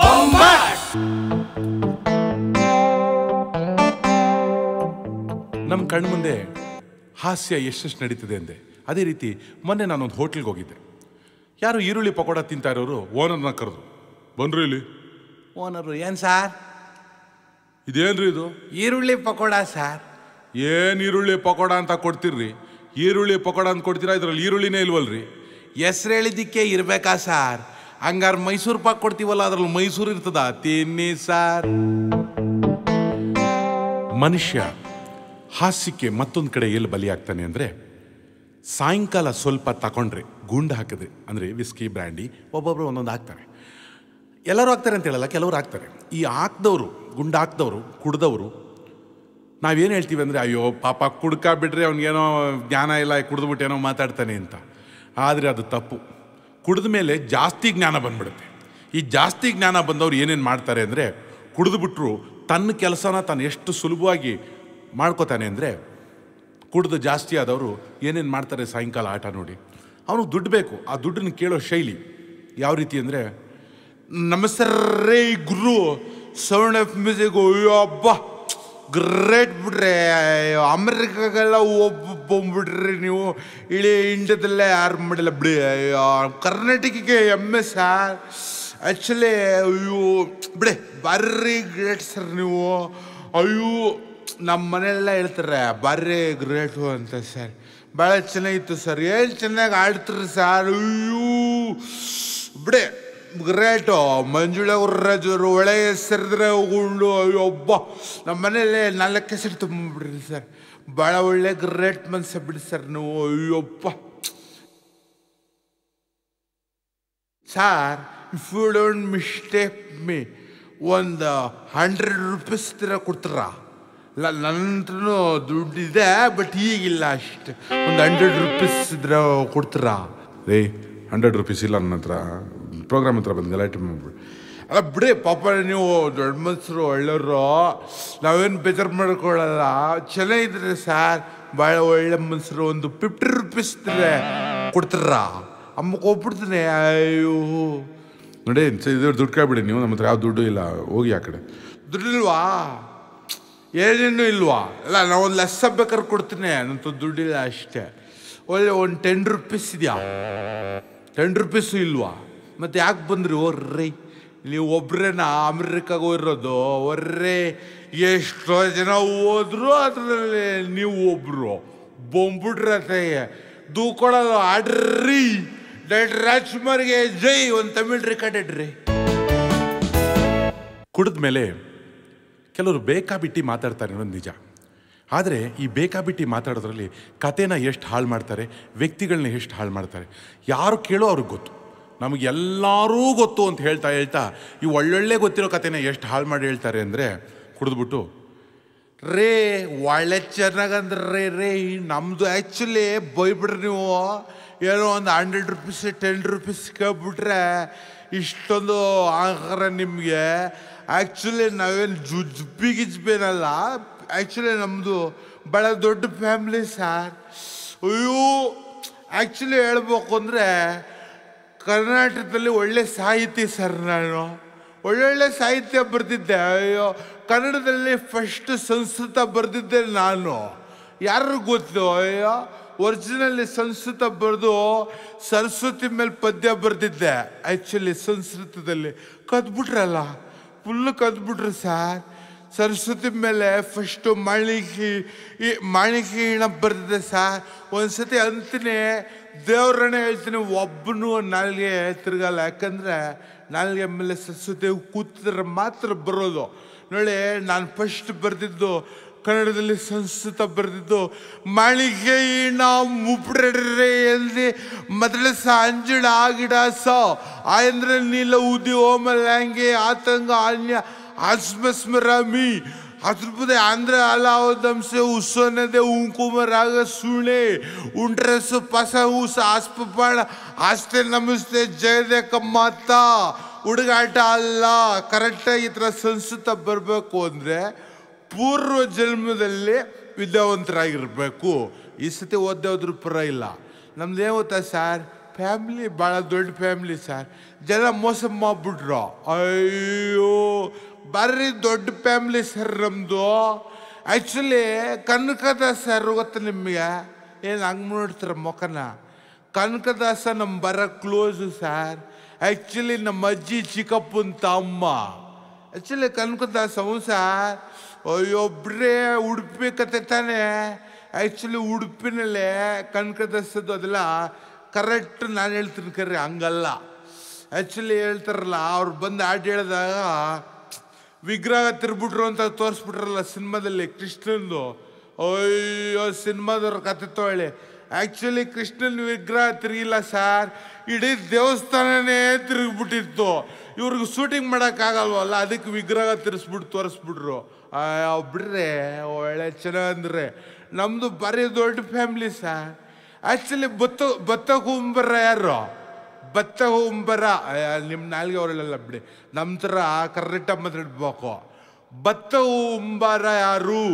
ನಮ್ಮ ಕಣ್ಣು ಮುಂದೆ ಹಾಸ್ಯ ಎಷ್ಟೆಷ್ಟು ನಡೀತದೆ ಅಂದೆ ಅದೇ ರೀತಿ ಮೊನ್ನೆ ನಾನೊಂದು ಹೋಟ್ಲಿಗೆ ಹೋಗಿದ್ದೆ ಯಾರು ಈರುಳ್ಳಿ ಪಕೋಡ ತಿಂತಾ ಇರೋರು ಓನರ್ನ ಕರೆದು ಬಂದ್ರು ಇಲ್ಲಿ ಓನರು ಏನು ಸಾರ್ ಇದೇನ್ರಿ ಇದು ಈರುಳ್ಳಿ ಪಕೋಡ ಸಾರ್ ಏನ್ ಈರುಳ್ಳಿ ಪಕೋಡ ಅಂತ ಕೊಡ್ತಿರ್ರಿ ಈರುಳ್ಳಿ ಪಕೋಡ ಅಂತ ಕೊಡ್ತೀರಾ ಇದ್ರಲ್ಲಿ ಈರುಳ್ಳಿನೇ ಇಲ್ವಲ್ರಿ ಹೆಸ್ರು ಹೇಳಿದ್ದಕ್ಕೆ ಇರ್ಬೇಕಾ ಸಾರ್ ಹಂಗಾರೆ ಮೈಸೂರು ಪಾಕ್ ಕೊಡ್ತೀವಲ್ಲ ಅದ್ರಲ್ಲಿ ಮೈಸೂರು ಇರ್ತದ ತಿನ್ನಿ ಸಾರ್ ಮನುಷ್ಯ ಹಾಸ್ಯಕ್ಕೆ ಮತ್ತೊಂದು ಕಡೆ ಎಲ್ಲಿ ಬಲಿಯಾಗ್ತಾನೆ ಅಂದರೆ ಸಾಯಂಕಾಲ ಸ್ವಲ್ಪ ತಗೊಂಡ್ರೆ ಗುಂಡು ಹಾಕಿದ್ರೆ ಅಂದರೆ ವಿಸ್ಕಿ ಬ್ರ್ಯಾಂಡಿ ಒಬ್ಬೊಬ್ರು ಒಂದೊಂದು ಹಾಕ್ತಾರೆ ಎಲ್ಲರೂ ಹಾಕ್ತಾರೆ ಅಂತ ಹೇಳಲ್ಲ ಕೆಲವರು ಹಾಕ್ತಾರೆ ಈ ಹಾಕ್ದವರು ಗುಂಡು ಹಾಕ್ದವರು ಕುಡ್ದವರು ನಾವೇನು ಹೇಳ್ತೀವಿ ಅಂದರೆ ಅಯ್ಯೋ ಪಾಪ ಕುಡ್ಕ ಬಿಡ್ರೆ ಅವ್ನಿಗೇನೋ ಜ್ಞಾನ ಇಲ್ಲ ಕುಡಿದ್ಬಿಟ್ಟು ಏನೋ ಮಾತಾಡ್ತಾನೆ ಅಂತ ಆದರೆ ಅದು ತಪ್ಪು ಕುಡಿದ ಮೇಲೆ ಜಾಸ್ತಿ ಜ್ಞಾನ ಬಂದ್ಬಿಡುತ್ತೆ ಈ ಜಾಸ್ತಿ ಜ್ಞಾನ ಬಂದವ್ರು ಏನೇನು ಮಾಡ್ತಾರೆ ಅಂದರೆ ಕುಡಿದ್ಬಿಟ್ರು ತನ್ನ ಕೆಲಸನ ತಾನು ಎಷ್ಟು ಸುಲಭವಾಗಿ ಮಾಡ್ಕೋತಾನೆ ಅಂದರೆ ಕುಡ್ದು ಜಾಸ್ತಿ ಆದವರು ಏನೇನು ಮಾಡ್ತಾರೆ ಸಾಯಂಕಾಲ ಆಟ ನೋಡಿ ಅವನು ದುಡ್ಡು ಬೇಕು ಆ ದುಡ್ಡನ್ನು ಕೇಳೋ ಶೈಲಿ ಯಾವ ರೀತಿ ಅಂದರೆ ನಮಸ್ತೆ ರೀ ಗುರು ಸೌಂಡ್ ಆಫ್ ಮ್ಯೂಸಿಕ್ ಅಯ್ಯೋ ಅಬ್ಬ ಗ್ರೇಟ್ ಬಿಡ್ರಿ ಅಯ್ಯೋ ಅಮೆರಿಕಾಗೆಲ್ಲ ಒಬ್ಬ ಬಂದ್ಬಿಡ್ರಿ ನೀವು ಇಡೀ ಇಂಡಿಯಾದಲ್ಲೇ ಯಾರು ಮಾಡಿಲ್ಲ ಬಿಡಿ ಅಯ್ಯೋ ಕರ್ನಾಟಕಕ್ಕೆ ಎಮ್ಮೆ ಸಾರ್ ಆ್ಯಕ್ಚುಲಿ ಅಯ್ಯೋ ಬಿಡಿ ಭಾರಿ ಗ್ರೇಟ್ ಸರ್ ನೀವು ಅಯ್ಯೋ ನಮ್ಮ ಮನೆಯೆಲ್ಲ ಹೇಳ್ತಾರೆ ಭಾರಿ ಗ್ರೇಟು ಅಂತ ಸರ್ ಭಾಳ ಚೆನ್ನಾಗಿತ್ತು ಸರ್ ಏನು ಚೆನ್ನಾಗಿ ಆಡ್ತೀರಿ ಸರ್ ಅಯ್ಯೋ ಬಿಡಿ ಗ್ರೇಟು ಮಂಜುಳಾ ಗುರ್ರಾಜ್ ಅವರು ಒಳ್ಳೆ ಹೆಸರಿದ್ರೆ ಉಗುಂಡು ಅಯ್ಯೋ ಒಬ್ಬ ನಮ್ಮ ಮನೇಲಿ ನಾಲ್ಕು ಹೆಸರು ತುಂಬಿಬಿಡ್ರಿ ಸರ್ ಭಾಳ ಒಳ್ಳೆ ಗ್ರೇಟ್ ಮನ್ಸ ಬಿಡಿ ಸರ್ ನೀವು Ayyappa sir if you don't mistake me ಒಂದು ಹಂಡ್ರೆಡ್ ರುಪೀಸ್ ತರ ಕೊಡ್ತೀರಾ ಇಲ್ಲ ನನ್ನ ಹತ್ರನೂ ದುಡ್ಡಿದೆ ಬಟ್ ಈಗಿಲ್ಲ ಅಷ್ಟು ಒಂದು ಹಂಡ್ರೆಡ್ ರುಪೀಸ್ ಇದ್ರೆ ಕೊಡ್ತೀರಾ ರೇ ಹಂಡ್ರೆಡ್ ರುಪೀಸ್ ಇಲ್ಲ ನನ್ನ ಹತ್ರ ಪ್ರೋಗ್ರಾಮ್ ಹತ್ರ ಬಂದು ಗಲಾಟೆ ಮಾಡ್ಬಿಡಿ ಅಲ್ಲ ಬಿಡಿ ಪಾಪ ನೀವು ದೊಡ್ಡ ಮನ್ಸರು ಒಳ್ಳೆಯವರು ನಾವೇನು ಬೇಜಾರು ಮಾಡ್ಕೊಳ್ಳಲ್ಲ ಚೆನ್ನಾಗಿದ್ರೆ ಸರ್ ಭಾಳ ಒಳ್ಳೆ ಮನ್ಸರು ಒಂದು ಫಿಫ್ಟಿ ರುಪೀಸ್ ಇದ್ರೆ ಕೊಡ್ತೀರಾ ಅಮ್ಮಕ್ಕೆ ಹೋಗ್ಬಿಡ್ತೀನಿ ಅಯ್ಯೋ ನೋಡಿ ಸ- ಇದು ದುಡ್ಡು ಕೇಳ್ಬಿಡಿ ನೀವು ನಮ್ಮ ಹತ್ರ ಯಾವ ದುಡ್ಡು ಇಲ್ಲ ಹೋಗಿ ಆ ಕಡೆ ದುಡ್ಡಿಲ್ವಾ ಏನೇನು ಇಲ್ವಾ ಅಲ್ಲ ನಾ ಒಂದು ಲೆಸ್ಸ ಬೇಕಾದ್ರೆ ಕೊಡ್ತೀನಿ ನಂತ ದುಡ್ಡಿಲ್ಲ ಅಷ್ಟೇ ಒಳ್ಳೆ ಒಂದು ಟೆನ್ ರುಪೀಸ್ ಇದೆಯಾ ಟೆನ್ ರುಪೀಸು ಇಲ್ವಾ ಮತ್ತೆ ಯಾಕೆ ಬಂದ್ರಿ ಓರ್ರಿ ನೀವು ಒಬ್ರೇನಾ ಅಮೆರಿಕಾಗ ಹೋಗಿರೋದು ಒರ್ರೆ ಎಷ್ಟೋ ಜನ ಹೋದ್ರು ಅದರಲ್ಲಿ ನೀವು ಒಬ್ರು ಬೊಂಬಿಟ್ರತೆ ದೂಕೊಡೋದು ಆಡ್ರಿ ಡೈರೆಕ್ಟರ್ ರಾಜ್ಕುಮಾರ್ಗೆ ಜೈ ಒಂದು ತಮಿಳ್ ರೆಕಾರ್ಡ್ ಇಡ್ರಿ ಕುಡಿದ ಮೇಲೆ ಕೆಲವರು ಬೇಕಾಬಿಟ್ಟಿ ಮಾತಾಡ್ತಾರೆ ಅನ್ನೋದು ನಿಜ ಆದರೆ ಈ ಬೇಕಾಬಿಟ್ಟಿ ಮಾತಾಡೋದ್ರಲ್ಲಿ ಕತೆನ ಎಷ್ಟು ಹಾಳು ಮಾಡ್ತಾರೆ ವ್ಯಕ್ತಿಗಳನ್ನ ಎಷ್ಟು ಹಾಳು ಮಾಡ್ತಾರೆ ಯಾರು ಕೇಳೋ ಅವ್ರಿಗೆ ಗೊತ್ತು ನಮಗೆ ಎಲ್ಲರೂ ಗೊತ್ತು ಅಂತ ಹೇಳ್ತಾ ಹೇಳ್ತಾ ಈ ಒಳ್ಳೊಳ್ಳೆ ಗೊತ್ತಿರೋ ಕತೆನ ಎಷ್ಟು ಹಾಳು ಮಾಡಿ ಹೇಳ್ತಾರೆ ಅಂದರೆ ಕುಡಿದ್ಬಿಟ್ಟು ರೇ ಒಳ್ಳೆ ಚೆನ್ನಾಗಂದ್ರೆ ರೇ ನಮ್ದು ಆ್ಯಕ್ಚುಲಿ ಬೈಬಿಡ್ರಿ ನೀವು ಏನೋ ಒಂದು ಹಂಡ್ರೆಡ್ ರುಪೀಸ್ ಟೆನ್ ರುಪೀಸ್ ಕೇಳ್ಬಿಟ್ರೆ ಇಷ್ಟೊಂದು ಆಹಾರ ನಿಮಗೆ ಆ್ಯಕ್ಚುಲಿ ನಾವೇನು ಜು ಜುಬ್ಬಿ ಗಿಜ್ಬೇನಲ್ಲ ಆ್ಯಕ್ಚುಲಿ ನಮ್ಮದು ಭಾಳ ದೊಡ್ಡ ಫ್ಯಾಮ್ಲಿ ಸರ್ ಅಯ್ಯೋ ಆ್ಯಕ್ಚುಲಿ ಹೇಳ್ಬೇಕು ಅಂದರೆ ಕರ್ನಾಟಕದಲ್ಲಿ ಒಳ್ಳೆ ಸಾಹಿತಿ ಸರ್ ನಾನು ಒಳ್ಳೊಳ್ಳೆ ಸಾಹಿತ್ಯ ಬರೆದಿದ್ದೆ ಅಯ್ಯೋ ಕನ್ನಡದಲ್ಲಿ ಫಸ್ಟ್ ಸಂಸ್ಕೃತ ಬರೆದಿದ್ದೆ ನಾನು ಯಾರು ಗೊತ್ತು ಅಯ್ಯೋ ಒರಿಜಿನಲ್ಲಿ ಸಂಸ್ಕೃತ ಬರೆದು ಸರಸ್ವತಿ ಮೇಲೆ ಪದ್ಯ ಬರೆದಿದ್ದೆ ಆ್ಯಕ್ಚುಲಿ ಸಂಸ್ಕೃತದಲ್ಲಿ ಕದ್ಬಿಟ್ರಲ್ಲ ಫುಲ್ಲು ಕದ್ಬಿಟ್ರು ಸರ್ ಸರಸ್ವತಿ ಮೇಲೆ ಫಸ್ಟು ಮಾಣಿಕಿ ಈ ಮಾಣಿಕಿ ಹೀಣ ಬರ್ದಿದೆ ಸರ್ ಒಂದ್ಸತಿ ಅಂತೀನಿ ದೇವ್ರನ್ನೇ ಹೇಳ್ತೀನಿ ಒಬ್ಬನು ನಾಲ್ಗೆ ತಿರ್ಗಲ್ಲ ಯಾಕಂದ್ರೆ ನಾಲ್ಗೆ ಮೇಲೆ ಸರಸ್ವತಿ ಕೂತಿದ್ರೆ ಮಾತ್ರ ಬರೋದು ನೋಡಿ ನಾನು ಫಸ್ಟ್ ಬರೆದಿದ್ದು ಕನ್ನಡದಲ್ಲಿ ಸಂಸ್ಕೃತ ಬರೆದಿದ್ದು ಮಾಳಿಗೆ ನಾ ಮುಪ್ಪ್ರೆ ಎಲ್ಲಿ ಮೊದಲ ಅಂಜುಳ ಆಗಿಡ ಸ ಆಯಂದ್ರ ನೀಲ ಉದಿ ಓಮ ಲ್ಯಾಂಗೆ ಆತಂಗ ಅನ್ಯ ಆಸ್ಮಸ್ಮರಾಮಿ ಅದ್ಭುತ ಆಂಧ್ರ ಅಲಾವದಂಸೆ ಉಸ್ಸೋನದೆ ಉಂಕುಮರಾಗ ಸುಳೆ ಉಂಟ್ರಸು ಪಸ ಉಸ ಆಸ್ಪಪಾಳ ಆಸ್ತೆ ನಮಸ್ತೆ ಜಯದೆ ಕಮ್ಮತ್ತ ಹುಡುಗಾಟ ಅಲ್ಲ ಕರೆಕ್ಟಾಗಿ ಈ ಥರ ಸಂಸ್ಕೃತ ಬರಬೇಕು ಅಂದರೆ ಪೂರ್ವ ಜನ್ಮದಲ್ಲಿ ವಿದ್ಯಾವಂತರಾಗಿರ್ಬೇಕು ಈ ಸತಿ ಓದ್ದೇ ಹೋದ್ರೂ ಪರ ಇಲ್ಲ ನಮ್ದು ಏನು ಗೊತ್ತಾ ಸರ್ ಫ್ಯಾಮ್ಲಿ ಭಾಳ ದೊಡ್ಡ ಫ್ಯಾಮ್ಲಿ ಸರ್ ಜನ ಮೋಸ ಮಾಡ್ಬಿಟ್ರು ಅಯ್ಯೋ ಬರ್ರಿ ದೊಡ್ಡ ಫ್ಯಾಮ್ಲಿ ಸರ್ ನಮ್ಮದು ಆ್ಯಕ್ಚುಲಿ ಕನಕದಾಸ ಸರ್ ಗೊತ್ತಾ ನಿಮಗೆ ಏನು ಹಂಗೆ ನೋಡ್ತಾರೆ ಮೊಕನ ಕನಕದಾಸ ನಮ್ಮ ಬರೋ ಕ್ಲೋಸು ಸರ್ ಆ್ಯಕ್ಚುಲಿ ನಮ್ಮ ಅಜ್ಜಿ ಚಿಕ್ಕಪ್ಪನ ತಮ್ಮ ಆ್ಯಕ್ಚುಲಿ ಕನಕದಾಸ ಅವನು ಸರ್ ಅಯ್ಯೊಬ್ರೇ ಉಡುಪಿ ಕತೆ ತಾನೇ ಆ್ಯಕ್ಚುಲಿ ಉಡುಪಿನಲ್ಲೇ ಕನಕದಾಸದ್ದು ಅದೆಲ್ಲ ಕರೆಕ್ಟ್ ನಾನು ಹೇಳ್ತೀನಿ ಕರ್ರಿ ಹಂಗಲ್ಲ ಆ್ಯಕ್ಚುಲಿ ಹೇಳ್ತಾರಲ್ಲ ಅವ್ರು ಬಂದು ಹಾಡು ಹೇಳಿದಾಗ ವಿಗ್ರಹ ತಿರ್ಬಿಟ್ರು ಅಂತ ತೋರಿಸ್ಬಿಟ್ರಲ್ಲ ಸಿನಿಮಾದಲ್ಲಿ ಕೃಷ್ಣಂದು ಅಯ್ಯೋ ಸಿನಿಮಾದವ್ರ ಕತೆ ತಗೊಳ್ಳಿ ಆ್ಯಕ್ಚುಲಿ ಕೃಷ್ಣನ ವಿಗ್ರಹ ತಿರುಗಿಲ್ಲ ಸರ್ ಇಡೀ ದೇವಸ್ಥಾನನೇ ತಿರುಗಿಬಿಟ್ಟಿತ್ತು ಇವ್ರಿಗೆ ಶೂಟಿಂಗ್ ಮಾಡೋಕ್ಕಾಗಲ್ವಲ್ಲ ಅದಕ್ಕೆ ವಿಗ್ರಹ ತಿರ್ಸ್ಬಿಟ್ಟು ತೋರಿಸ್ಬಿಟ್ರು ಅಯ್ಯೋ ಬಿಡ್ರೆ ಒಳ್ಳೆ ಚೆನ್ನಾಗಂದ್ರೆ ನಮ್ಮದು ಬರೀ ದೊಡ್ಡ ಫ್ಯಾಮ್ಲಿ ಸರ್ ಆ್ಯಕ್ಚುಲಿ ಭತ್ತ ಭತ್ತ ಕುಂಬರ ಯಾರು ಭತ್ತ ಹುಂಬರ ನಿಮ್ಮ ನಾಲ್ಗೆ ಅವರಲ್ಲ ಬಿಡಿ ನಮ್ಮ ಥರ ಕರೆಕ್ಟಾಗಿ ಮಾತಾಡ್ಬೇಕು ಭತ್ತ ಹುಂಬರ ಯಾರು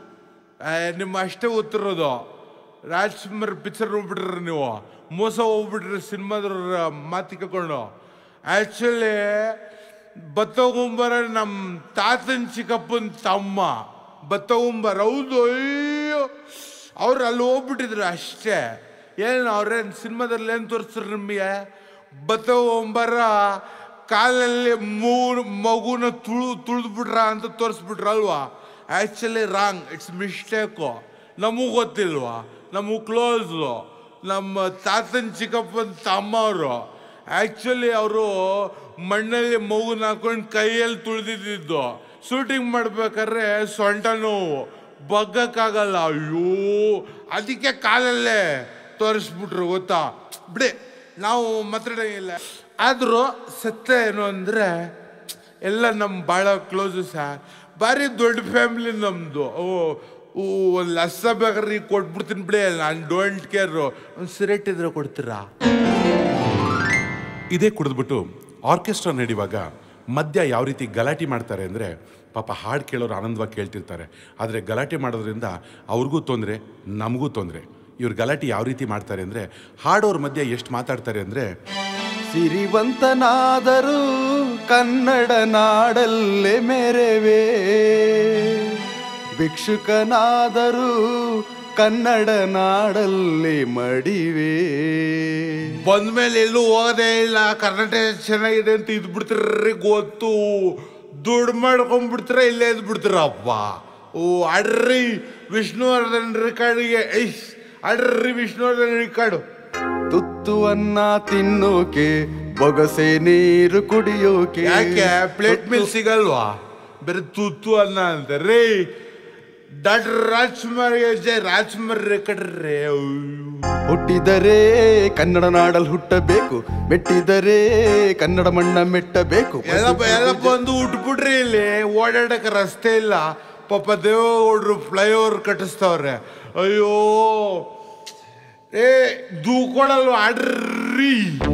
ಆ, ನಿಮ್ಮ ಅಷ್ಟೇ ಗೊತ್ತಿರೋದು ರಾಜ್ಕುಮಾರ್ ಪಿಕ್ಚರ್ ನೋಡ್ಬಿಟ್ರಿ ನೀವು ಮೋಸ ಹೋಗ್ಬಿಟ್ರಿ ಸಿನಿಮಾದ್ರ ಮಾತಿ ಕೇಳ್ಕೊಂಡು ಆ್ಯಕ್ಚುಲಿ ಭತ್ತ ಹುಂಬರ ನಮ್ಮ ತಾತನ ಚಿಕ್ಕಪ್ಪನ ತಮ್ಮ ಭತ್ತ ಹುಂಬರ ಹೌದು ಅಯ್ಯೋ ಅವ್ರು ಅಲ್ಲಿ ಹೋಗ್ಬಿಟ್ಟಿದ್ರು ಅಷ್ಟೇ ಏನು ಅವ್ರೇನು ಸಿನಿಮಾದಲ್ಲಿ ಏನು ತೋರಿಸ್ತಾರೆ ನಿಮಗೆ ಭತ್ತ ಒಂಬರ ಕಾಲಲ್ಲಿ ಮೂರು ಮಗುನ ತುಳು ತುಳಿದ್ಬಿಟ್ರ ಅಂತ ತೋರಿಸ್ಬಿಟ್ರಲ್ವಾ ಆ್ಯಕ್ಚುಲಿ ರಾಂಗ್ ಇಟ್ಸ್ ಮಿಸ್ಟೇಕು ನಮಗೂ ಗೊತ್ತಿಲ್ವಾ ನಮಗೆ ಕ್ಲೋಸು ನಮ್ಮ ತಾತನ ಚಿಕ್ಕಪ್ಪನ ತಮ್ಮ ಅವರು ಆ್ಯಕ್ಚುಲಿ ಅವರು ಮಣ್ಣಲ್ಲಿ ಮಗುನ ಹಾಕೊಂಡು ಕೈಯಲ್ಲಿ ತುಳಿದಿದ್ದು ಶೂಟಿಂಗ್ ಮಾಡ್ಬೇಕಾದ್ರೆ ಸೊಂಟ ನೋವು ಬಗ್ಗಕ್ಕಾಗಲ್ಲ ಅಯ್ಯೋ ಅದಕ್ಕೆ ಕಾಲಲ್ಲೇ ತೋರಿಸ್ಬಿಟ್ರು ಗೊತ್ತಾ ಬಿಡಿ ನಾವು ಮಾತಾಡೋಂಗಿಲ್ಲ ಆದರೂ ಸತ್ಯ ಏನು ಅಂದರೆ ಎಲ್ಲ ನಮ್ಮ ಭಾಳ ಕ್ಲೋಸು ಸರ್ ಭಾರಿ ದೊಡ್ಡ ಫ್ಯಾಮಿಲಿ ನಮ್ಮದು ಓ ಓ ಒಂದು ಲಸ ಬೇಕಾದ್ರೆ ಈಗ ಕೊಟ್ಬಿಡ್ತೀನಿ ಬಿಡಿ ನಾನು ಡೋಂಟ್ ಕೇರು ಒಂದು ಸಿರೆಟ್ ಇದ್ರೆ ಕೊಡ್ತೀರಾ ಇದೇ ಕುಡಿದ್ಬಿಟ್ಟು ಆರ್ಕೆಸ್ಟ್ರಾ ನಡೆಯುವಾಗ ಮಧ್ಯ ಯಾವ ರೀತಿ ಗಲಾಟೆ ಮಾಡ್ತಾರೆ ಅಂದರೆ ಪಾಪ ಹಾಡು ಕೇಳೋರು ಆನಂದವಾಗಿ ಕೇಳ್ತಿರ್ತಾರೆ ಆದರೆ ಗಲಾಟೆ ಮಾಡೋದ್ರಿಂದ ಅವ್ರಿಗೂ ತೊಂದರೆ ನಮಗೂ ತೊಂದರೆ ಇವ್ರು ಗಲಾಟೆ ಯಾವ ರೀತಿ ಮಾಡ್ತಾರೆ ಅಂದರೆ ಹಾಡೋರ ಮಧ್ಯೆ ಎಷ್ಟು ಮಾತಾಡ್ತಾರೆ ಅಂದರೆ ಸಿರಿವಂತನಾದರೂ ಕನ್ನಡ ನಾಡಲ್ಲೇ ಮೆರೆವೆ ಭಿಕ್ಷುಕನಾದರೂ ಕನ್ನಡ ನಾಡಲ್ಲೇ ಮಡಿವೆ ಬಂದ್ಮೇಲೆ ಎಲ್ಲೂ ಹೋಗೋದೇ ಇಲ್ಲ ಕರ್ನಾಟಕ ಚೆನ್ನಾಗಿದೆ ಅಂತ ಇದ್ಬಿಡ್ತೀರ್ರಿ ಗೊತ್ತು ದುಡ್ಡು ಮಾಡ್ಕೊಂಡ್ಬಿಡ್ತೀರ ಇಲ್ಲೇ ಇದ್ಬಿಡ್ತೀರಪ್ಪ ಓ ಅಡ್ರಿ ವಿಷ್ಣುವರ್ಧನ್ ರೆಕಾರ್ಡಿಗೆ ಐಸ್ ಅಡ್ರಿ ವಿಷ್ಣುವರ್ಧನ್ ರೆಕಾರ್ಡು ತುತ್ತು ಅನ್ನ ತಿನ್ನೋಕೆ ಬೊಗಸೆ ನೀರು ಕುಡಿಯೋಕೆ ಯಾಕೆ ಪ್ಲೇಟ್ ಮೇಲೆ ಸಿಗಲ್ವಾ ಬರೀ ತುತ್ತು ಅನ್ನ ಅಂತ ರೀ ಡಾಕ್ಟರ್ ರಾಜ್ಕುಮಾರ್ ಜೈ ರಾಜ್ಕುಮಾರ್ ರೆಕಾರ್ಡ್ ರೀ ಹುಟ್ಟಿದರೆ ಕನ್ನಡ ನಾಡಲ್ಲಿ ಹುಟ್ಟಬೇಕು ಮೆಟ್ಟಿದರೆ ಕನ್ನಡ ಮಣ್ಣ ಮೆಟ್ಟಬೇಕು ಎಲ್ಲ ಎಲ್ಲ ಬಂದು ಉಟ್ಬಿಟ್ರಿ ಇಲ್ಲಿ ಓಡಾಡಕ್ಕೆ ರಸ್ತೆ ಇಲ್ಲ ಪಾಪ ದೇವೇಗೌಡರು ಫ್ಲೈಓವರ್ ಕಟ್ಟಿಸ್ತವ್ರೆ ಅಯ್ಯೋ ಏ ದೂಕೊಡಲ್ವ ಆಡ್ರಿ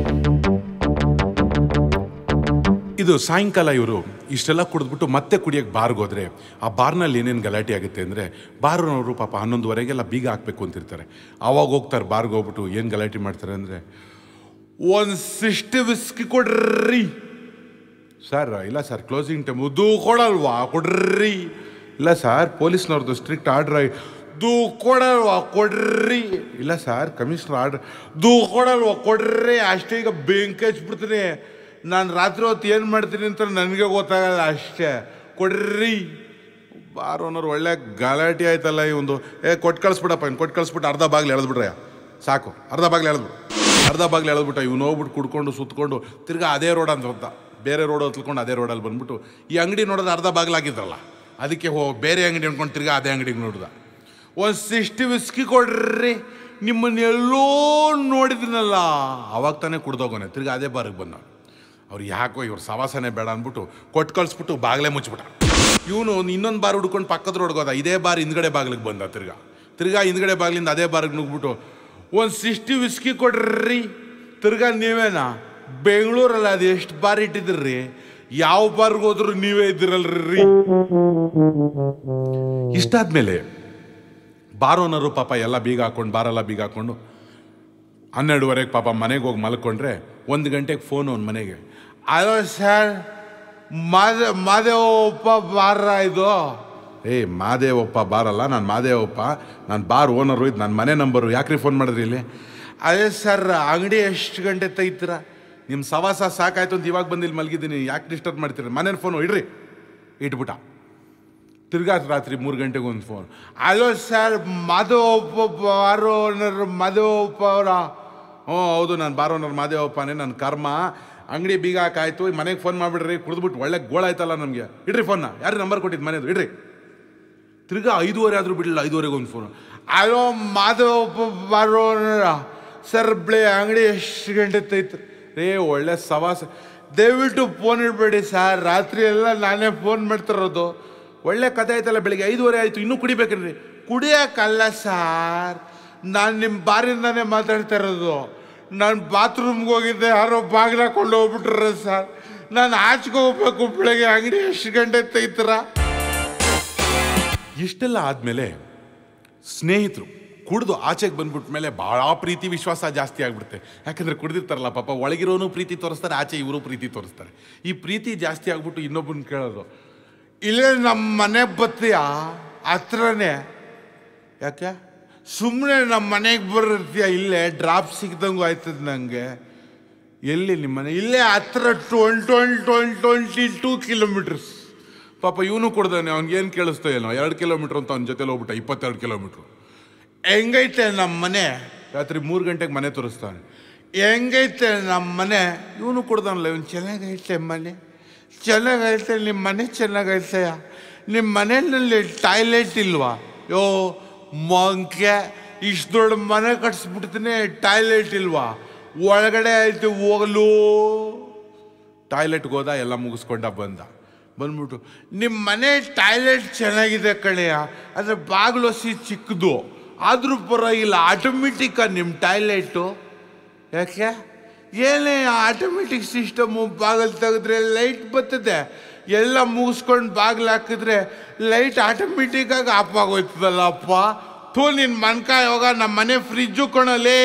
ಇದು ಸಾಯಂಕಾಲ ಇವರು ಇಷ್ಟೆಲ್ಲ ಕುಡಿದ್ಬಿಟ್ಟು ಮತ್ತೆ ಕುಡಿಯೋಕ್ಕೆ ಬಾರ್ಗೆ ಹೋದ್ರೆ ಆ ಬಾರ್ನಲ್ಲಿ ಏನೇನು ಗಲಾಟೆ ಆಗುತ್ತೆ ಅಂದರೆ ಬಾರ್ನವರು ಪಾಪ ಹನ್ನೊಂದುವರೆಗೆಲ್ಲ ಬೀಗ ಹಾಕ್ಬೇಕು ಅಂತಿರ್ತಾರೆ ಆವಾಗ ಹೋಗ್ತಾರೆ ಬಾರ್ಗೆ ಹೋಗ್ಬಿಟ್ಟು ಏನು ಗಲಾಟೆ ಮಾಡ್ತಾರೆ ಅಂದರೆ ಒಂದು ಸಿಕ್ಸ್ಟಿ ವಿಸ್ಕಿ ಕೊಡ್ರಿ ಸರ್ ಇಲ್ಲ ಸರ್ ಕ್ಲೋಸಿಂಗ್ ಟೈಮ್ ದೂ ಕೊಡಲ್ವಾ ಕೊಡ್ರಿ ಇಲ್ಲ ಸರ್ ಪೊಲೀಸ್ನವ್ರದ್ದು ಸ್ಟ್ರಿಕ್ಟ್ ಆರ್ಡ್ರ್ ದೂ ಕೊಡಲ್ವಾ ಕೊಡ್ರಿ ಇಲ್ಲ ಸರ್ ಕಮಿಷನರ್ ಆರ್ಡ್ರ್ ದೂ ಕೊಡಲ್ವಾ ಕೊಡ್ರಿ ಅಷ್ಟೇ ಈಗ ಬೆಂಕಿ ಹಚ್ಬಿಡ್ತೀನಿ ನಾನು ರಾತ್ರಿ ಹೊತ್ತು ಏನು ಮಾಡ್ತೀನಿ ಅಂತ ನನಗೆ ಗೊತ್ತಾಗಲ್ಲ ಅಷ್ಟೇ ಕೊಡ್ರಿ ಬಾರ್ ಓನರ್ ಒಳ್ಳೆ ಗಲಾಟೆ ಆಯ್ತಲ್ಲ ಈ ಒಂದು ಏ ಕೊಟ್ಟು ಕಳಿಸ್ಬಿಡಪ್ಪ ಇನ್ನು ಕೊಟ್ಟು ಕಳಿಸ್ಬಿಟ್ಟು ಅರ್ಧ ಬಾಗ್ಲು ಎಳೆದ್ಬಿಟ್ರೆ ಸಾಕು ಅರ್ಧ ಬಾಗ್ಲು ಎಳೆದ್ಬಿಡು ಅರ್ಧ ಬಾಗ್ಲು ಎಳೆದ್ಬಿಟ್ಟ ಇವ್ನು ಹೋಗ್ಬಿಟ್ಟು ಕುಡ್ಕೊಂಡು ಸುತ್ಕೊಂಡು ತಿರ್ಗಾ ಅದೇ ರೋಡ್ ಅಂತ ಹೋಗ್ತಾ ಬೇರೆ ರೋಡ್ ಹತ್ಕೊಂಡು ಅದೇ ರೋಡಲ್ಲಿ ಬಂದ್ಬಿಟ್ಟು ಈ ಅಂಗಡಿ ನೋಡೋದು ಅರ್ಧ ಬಾಗ್ಲಾಗಿದ್ರಲ್ಲ ಅದಕ್ಕೆ ಹೋ ಬೇರೆ ಅಂಗಡಿ ಅನ್ಕೊಂಡು ತಿರ್ಗಾ ಅದೇ ಅಂಗಡಿಗೆ ನೋಡ್ದ ಒಂದು ಸಿಕ್ಸ್ಟಿ ವಿಸ್ಕಿ ಕೊಡ್ರಿ ನಿಮ್ಮನ್ನ ಎಲ್ಲೋ ನೋಡಿದ್ನಲ್ಲ ಅವಾಗ ತಾನೇ ಕುಡ್ದೋಗೋನೆ ತಿರ್ಗಾ ಅದೇ ಬಾರಿಗೆ ಬಂದ ಅವ್ರು ಯಾಕೋ ಇವ್ರು ಸವಾಸನೆ ಬೇಡ ಅಂದ್ಬಿಟ್ಟು ಕೊಟ್ಟು ಕಳಿಸ್ಬಿಟ್ಟು ಬಾಗ್ಲೇ ಮುಚ್ಚಿಬಿಟ್ಟ ಇವನು ಇನ್ನೊಂದು ಬಾರ್ ಹುಡ್ಕೊಂಡು ಪಕ್ಕದ ರೋಡ್ಗೆ ಹೋದ ಇದೇ ಬಾರ್ ಹಿಂದ್ಗಡೆ ಬಾಗ್ಲಿಗೆ ಬಂದ ತಿರ್ಗಾ ತಿರ್ಗಾ ಹಿಂದ್ಗಡೆ ಬಾಗ್ಲಿಂದ ಅದೇ ಬಾರ್ಗೆ ನುಗ್ಬಿಟ್ಟು ಒಂದು ಸಿಕ್ಸ್ಟಿ ವಿಸ್ಕಿ ಕೊಡ್ರಿ ತಿರ್ಗಾ ನೀವೇನಾ ಬೆಂಗಳೂರಲ್ಲಿ ಅದು ಎಷ್ಟು ಬಾರ್ ಇಟ್ಟಿದ್ರಿ ಯಾವ ಬಾರ್ಗೆ ಹೋದ್ರು ನೀವೇ ಇದ್ದೀರಲ್ರಿ ಇಷ್ಟಾದ್ಮೇಲೆ ಬಾರ್ ಓನರು ಪಾಪ ಎಲ್ಲ ಬೀಗ ಹಾಕೊಂಡು ಬಾರೆಲ್ಲ ಬೀಗ ಹಾಕೊಂಡು ಹನ್ನೆರಡುವರೆಗೆ ಪಾಪ ಮನೆಗೆ ಹೋಗಿ ಮಲ್ಕೊಂಡ್ರೆ ಒಂದು ಗಂಟೆಗೆ ಫೋನ್ ಅವ್ನ ಮನೆಗೆ ಅಲೋ ಸರ್ ಮಾದ ಮಾದೇವಪ್ಪ ಬಾರ ಇದು ಏ ಮಾದೇವಪ್ಪ ಬಾರಲ್ಲ ನಾನು ಮಾದೇವಪ್ಪ ನಾನು ಬಾರ್ ಓನರು ಇದು ನನ್ನ ಮನೆ ನಂಬರು ಯಾಕ್ರಿ ಫೋನ್ ಮಾಡಿದ್ರಿ ಇಲ್ಲಿ ಅದೇ ಸರ್ ಅಂಗಡಿ ಎಷ್ಟು ಗಂಟೆ ತೆಗಿತೀರ ನಿಮ್ಮ ಸವಾಸ ಸಾಕಾಯ್ತು ಅಂತ ಇವಾಗ ಬಂದು ಇಲ್ಲಿ ಮಲಗಿದ್ದೀನಿ ಯಾಕೆ ಡಿಸ್ಟರ್ಬ್ ಮಾಡ್ತೀರಿ ಮನೇಲಿ ಫೋನು ಇಡ್ರಿ ಇಟ್ಬಿಟ್ಟ ತಿರ್ಗಾ ರಾತ್ರಿ ಮೂರು ಗಂಟೆಗೆ ಒಂದು ಫೋನ್ ಅಲೋ ಸರ್ ಮಾಧವಪ್ಪ ಬಾರೋ ಅನ್ನೋರು ಮಾಧವಪ್ಪ ಅವರ ಹ್ಞೂ ಹೌದು ನಾನು ಬಾರ್ ಓನರ್ ಮಾದೇವಪ್ಪನೇ ನನ್ನ ಕರ್ಮ ಅಂಗಡಿ ಬೀಗ ಹಾಕಾಯ್ತು ಮನೆಗೆ ಫೋನ್ ಮಾಡಿಬಿಡ್ರಿ ಕುಡಿದ್ಬಿಟ್ಟು ಒಳ್ಳೆ ಗೋಳಾಯ್ತಲ್ಲ ನಮಗೆ ಇಡ್ರಿ ಫೋನ್ನ ಯಾರು ನಂಬರ್ ಕೊಟ್ಟಿದ್ದು ಮನೆದು ಇಡ್ರಿ ತಿರ್ಗಾ ಐದುವರೆ ಆದರೂ ಬಿಡಲಿಲ್ಲ ಐದುವರೆಗೆ ಒಂದು ಫೋನ್ ಅಲೋ ಮಾಧವಪ್ಪ ಬಾರೋ ಅನ್ನೋರ ಸರ್ ಬ್ಲೇ ಅಂಗಡಿ ಎಷ್ಟು ಗಂಟೆ ತೆಗಿತೀರ ಏ ಒಳ್ಳೆ ಸವಾಸ ದಯವಿಟ್ಟು ಫೋನ್ ಇಡಬೇಡಿ ಸರ್ ರಾತ್ರಿ ಎಲ್ಲ ನಾನೇ ಫೋನ್ ಮಾಡ್ತಿರೋದು ಒಳ್ಳೆ ಕತೆ ಆಯ್ತಲ್ಲ ಬೆಳಿಗ್ಗೆ ಐದುವರೆ ಆಯಿತು ಇನ್ನೂ ಕುಡಿಬೇಕನ್ರಿ ಕುಡಿಯೋಕ್ಕಲ್ಲ ಸಾರ್ ನಾನು ನಿಮ್ಮ ಬಾರಿಂದಾನೇ ಮಾತಾಡ್ತಾ ಇರೋದು ನಾನು ಬಾತ್ರೂಮ್ಗೆ ಹೋಗಿದ್ದೆ ಯಾರೋ ಬಾಗಿಲು ಹಾಕೊಂಡು ಹೋಗ್ಬಿಟ್ರ ಸರ್ ನಾನು ಆಚೆಗೆ ಹೋಗ್ಬೇಕು ಬೆಳಗ್ಗೆ ಅಂಗಡಿ ಎಷ್ಟು ಗಂಟೆ ತೆಗಿತೀರಾ ಇಷ್ಟೆಲ್ಲ ಆದಮೇಲೆ ಸ್ನೇಹಿತರು ಕುಡಿದು ಆಚೆಗೆ ಬಂದ್ಬಿಟ್ಟ ಮೇಲೆ ಭಾಳ ಪ್ರೀತಿ ವಿಶ್ವಾಸ ಜಾಸ್ತಿ ಆಗ್ಬಿಡುತ್ತೆ ಯಾಕಂದ್ರೆ ಕುಡ್ದಿರ್ತಾರಲ್ಲ ಪಾಪ ಒಳಗಿರೋನು ಪ್ರೀತಿ ತೋರಿಸ್ತಾರೆ ಆಚೆ ಇವರು ಪ್ರೀತಿ ತೋರಿಸ್ತಾರೆ ಈ ಪ್ರೀತಿ ಜಾಸ್ತಿ ಆಗ್ಬಿಟ್ಟು ಇನ್ನೊಬ್ಬನ ಕೇಳೋದು ಇಲ್ಲೇ ನಮ್ಮ ಮನೆ ಬತ್ತೀಯಾ ಹತ್ರನೇ ಯಾಕೆ ಸುಮ್ಮನೆ ನಮ್ಮ ಮನೆಗೆ ಬರುತ್ತೀಯ ಇಲ್ಲೇ ಡ್ರಾಪ್ ಸಿಗ್ದಂಗೂ ಆಯ್ತದ ನನಗೆ ಎಲ್ಲಿ ನಿಮ್ಮ ಮನೆ ಇಲ್ಲೇ ಹತ್ರ twelve twelve twelve twenty two kilometres ಪಾಪ ಇವನು ಕೊಡ್ದಾನೆ ಅವ್ನಿಗೇನು ಕೇಳಿಸ್ತೋ ಏನೋ ಎರಡು ಕಿಲೋಮೀಟ್ರ್ ಅಂತ ಅವ್ನ ಜೊತೆಲಿ ಹೋಗ್ಬಿಟ್ಟ ಇಪ್ಪತ್ತೆರಡು ಕಿಲೋಮೀಟ್ರು ಹೆಂಗೈತೆ ನಮ್ಮ ಮನೆ ರಾತ್ರಿ ಮೂರು ಗಂಟೆಗೆ ಮನೆ ತೋರಿಸ್ತಾನೆ ಹೆಂಗೈತೆ ನಮ್ಮ ಮನೆ ಇವನು ಕೊಡ್ದಾನಲ್ಲ ಇವನು ಚೆನ್ನಾಗೈತೆ ಮನೆ ಚೆನ್ನಾಗೈತೆ ನಿಮ್ಮ ಮನೆ ಚೆನ್ನಾಗೈತೆ ನಿಮ್ಮ ಮನೆಯಲ್ಲಿ ಟಾಯ್ಲೆಟ್ ಇಲ್ವಾ ಯೋ ಮಂಕೆ ಇಷ್ಟು ದೊಡ್ಡ ಮನೆ ಕಟ್ಸ್ಬಿಡ್ತೀನಿ ಟಾಯ್ಲೆಟ್ ಇಲ್ವಾ ಒಳಗಡೆ ಆಯ್ತು ಹೋಗಲು ಟಾಯ್ಲೆಟ್ಗೆ ಹೋದ ಎಲ್ಲ ಮುಗಿಸ್ಕೊಂಡ ಬಂದ ಬಂದ್ಬಿಟ್ಟು ನಿಮ್ಮ ಮನೆ ಟಾಯ್ಲೆಟ್ ಚೆನ್ನಾಗಿದೆ ಕಣೆಯ ಅಂದರೆ ಬಾಗಿಲು ಹಸಿ ಚಿಕ್ಕದು ಆದರೂ ಪರವಾಗಿಲ್ಲ ಆಟೋಮೆಟಿಕ್ಕ ನಿಮ್ಮ ಟಾಯ್ಲೆಟು ಯಾಕೆ ಏನೇ ಆಟೋಮೆಟಿಕ್ ಸಿಸ್ಟಮು ಬಾಗಿಲು ತೆಗೆದ್ರೆ ಲೈಟ್ ಬರ್ತದೆ ಎಲ್ಲ ಮುಗಿಸ್ಕೊಂಡು ಬಾಗಿಲು ಹಾಕಿದ್ರೆ ಲೈಟ್ ಆಟೋಮೆಟಿಕ್ಕಾಗಿ ಆಫ್ ಆಗೋಯ್ತದಲ್ಲ ಅಪ್ಪ ಥೂ ನಿನ್ನ ಮನ್ಕಾಯಿ ಹೋಗ ನಮ್ಮ ಮನೆ ಫ್ರಿಜ್ಜು ಕೊಣಲೇ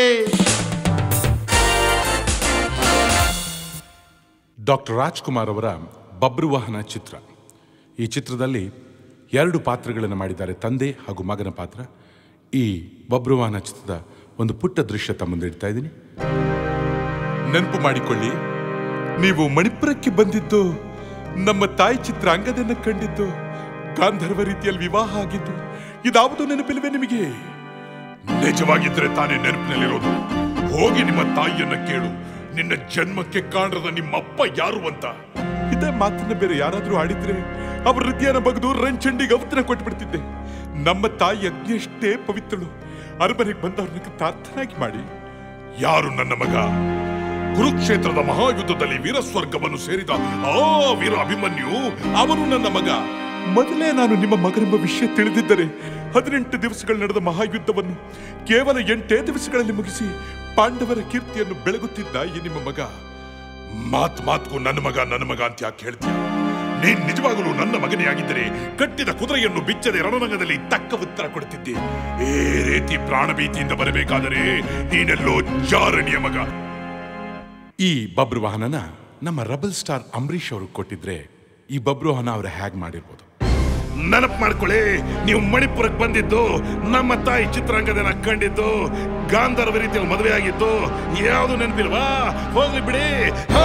ಡಾಕ್ಟರ್ ರಾಜ್ಕುಮಾರ್ ಅವರ ಬಬ್ರುವಾಹನ ಚಿತ್ರ ಈ ಚಿತ್ರದಲ್ಲಿ ಎರಡು ಪಾತ್ರಗಳನ್ನು ಮಾಡಿದ್ದಾರೆ ತಂದೆ ಹಾಗೂ ಮಗನ ಪಾತ್ರ ಈ ಬಬ್ರುವಾಹನ ಚಿತ್ರದ ಒಂದು ಪುಟ್ಟ ದೃಶ್ಯ ತಮ್ಮ ಮುಂದೆ ಇಡ್ತಾ ಇದ್ದೀನಿ ನೆನಪು ಮಾಡಿಕೊಳ್ಳಿ ನೀವು ಮಣಿಪುರಕ್ಕೆ ಬಂದಿದ್ದು ನಮ್ಮ ತಾಯಿ ಚಿತ್ರಾಂಗದನ್ನ ಕಂಡಿದ್ದು ಗಾಂಧರ್ವ ರೀತಿಯಲ್ಲಿ ವಿವಾಹ ಆಗಿದ್ದು ಇದಾವುದು ನೆನಪಿಲ್ವೇ ನಿಮಗೆ ನಿಜವಾಗಿದ್ರೆ ತಾನೇ ನೆನಪಿನಲ್ಲಿರೋದು ಹೋಗಿ ನಿಮ್ಮ ತಾಯಿಯನ್ನ ಕೇಳು ನಿನ್ನ ಜನ್ಮಕ್ಕೆ ಕಾಣರದ ನಿಮ್ಮಪ್ಪ ಯಾರು ಅಂತ ಇದೇ ಮಾತನ್ನ ಬೇರೆ ಯಾರಾದ್ರೂ ಆಡಿದ್ರೆ ಅವ್ರ ಹೃದಯನ ಬಗೆದು ರಂಚಂಡಿಗೆ ಅವತನ ಕೊಟ್ಬಿಡ್ತಿದ್ದೆ ನಮ್ಮ ತಾಯಿ ಅಗ್ನಿಯಷ್ಟೇ ಪವಿತ್ರಳು ಅರಮನೆಗೆ ಬಂದವ್ರನ್ನ ಪ್ರಾರ್ಥನಾಗಿ ಮಾಡಿ ಯಾರು ನನ್ನ ಮಗ ಕುರುಕ್ಷೇತ್ರದ ಮಹಾಯುದ್ಧದಲ್ಲಿ ವೀರಸ್ವರ್ಗವನ್ನು ಸೇರಿದ ಆ ವೀರ ಅಭಿಮನ್ಯು ಅವನು ನನ್ನ ಮಗ ಮೊದಲೇ ನಾನು ನಿಮ್ಮ ಮಗನೆಂಬ ವಿಷಯ ತಿಳಿದಿದ್ದರೆ ಹದಿನೆಂಟು ದಿವಸಗಳು ನಡೆದ ಮಹಾಯುದ್ಧವನ್ನು ಕೇವಲ ಎಂಟೇ ದಿವಸಗಳಲ್ಲಿ ಮುಗಿಸಿ ಪಾಂಡವರ ಕೀರ್ತಿಯನ್ನು ಬೆಳಗುತ್ತಿದ್ದ ಈ ನಿಮ್ಮ ಮಗ ಮಾತ್ ಮಾತ್ಗೂ ನನ್ನ ಮಗ ನನ್ನ ಮಗ ಅಂತ ಯಾಕೆ ಹೇಳ್ತೀಯ ನೀನ್ ನಿಜವಾಗಲೂ ನನ್ನ ಮಗನೇ ಆಗಿದ್ದರೆ ಕಟ್ಟಿದ ಕುದುರೆಯನ್ನು ಬಿಚ್ಚದೆ ರಣರಂಗದಲ್ಲಿ ತಕ್ಕ ಉತ್ತರ ಕೊಡುತ್ತಿದ್ದೆ ಈ ರೀತಿ ಪ್ರಾಣ ಭೀತಿಯಿಂದ ಬರಬೇಕಾದರೆ ನೀನೆಲ್ಲೋ ಜಾರಣಿಯ ಮಗ ಈ ಬಬ್ರುವಾಹನನ ನಮ್ಮ ರಬಲ್ ಸ್ಟಾರ್ ಅಂಬರೀಷ್ ಅವ್ರಿಗೆ ಕೊಟ್ಟಿದ್ರೆ ಈ ಬಬ್ರುವಾಹನ ಅವ್ರು ಹ್ಯಾಗ್ ಮಾಡಿರ್ಬೋದು ನೆನಪು ಮಾಡ್ಕೊಳ್ಳಿ ನೀವು ಮಣಿಪುರಕ್ಕೆ ಬಂದಿದ್ದು ನಮ್ಮ ತಾಯಿ ಚಿತ್ರಾಂಗದನ ಕಂಡಿದ್ದು ಗಾಂಧರ್ವ ರೀತಿಯಲ್ಲಿ ಮದುವೆ ಆಗಿದ್ದು ಯಾವುದು ನೆನಪಿಲ್ವಾ ಹೋಗ್ಲಿ ಬಿಡಿ ಹಾ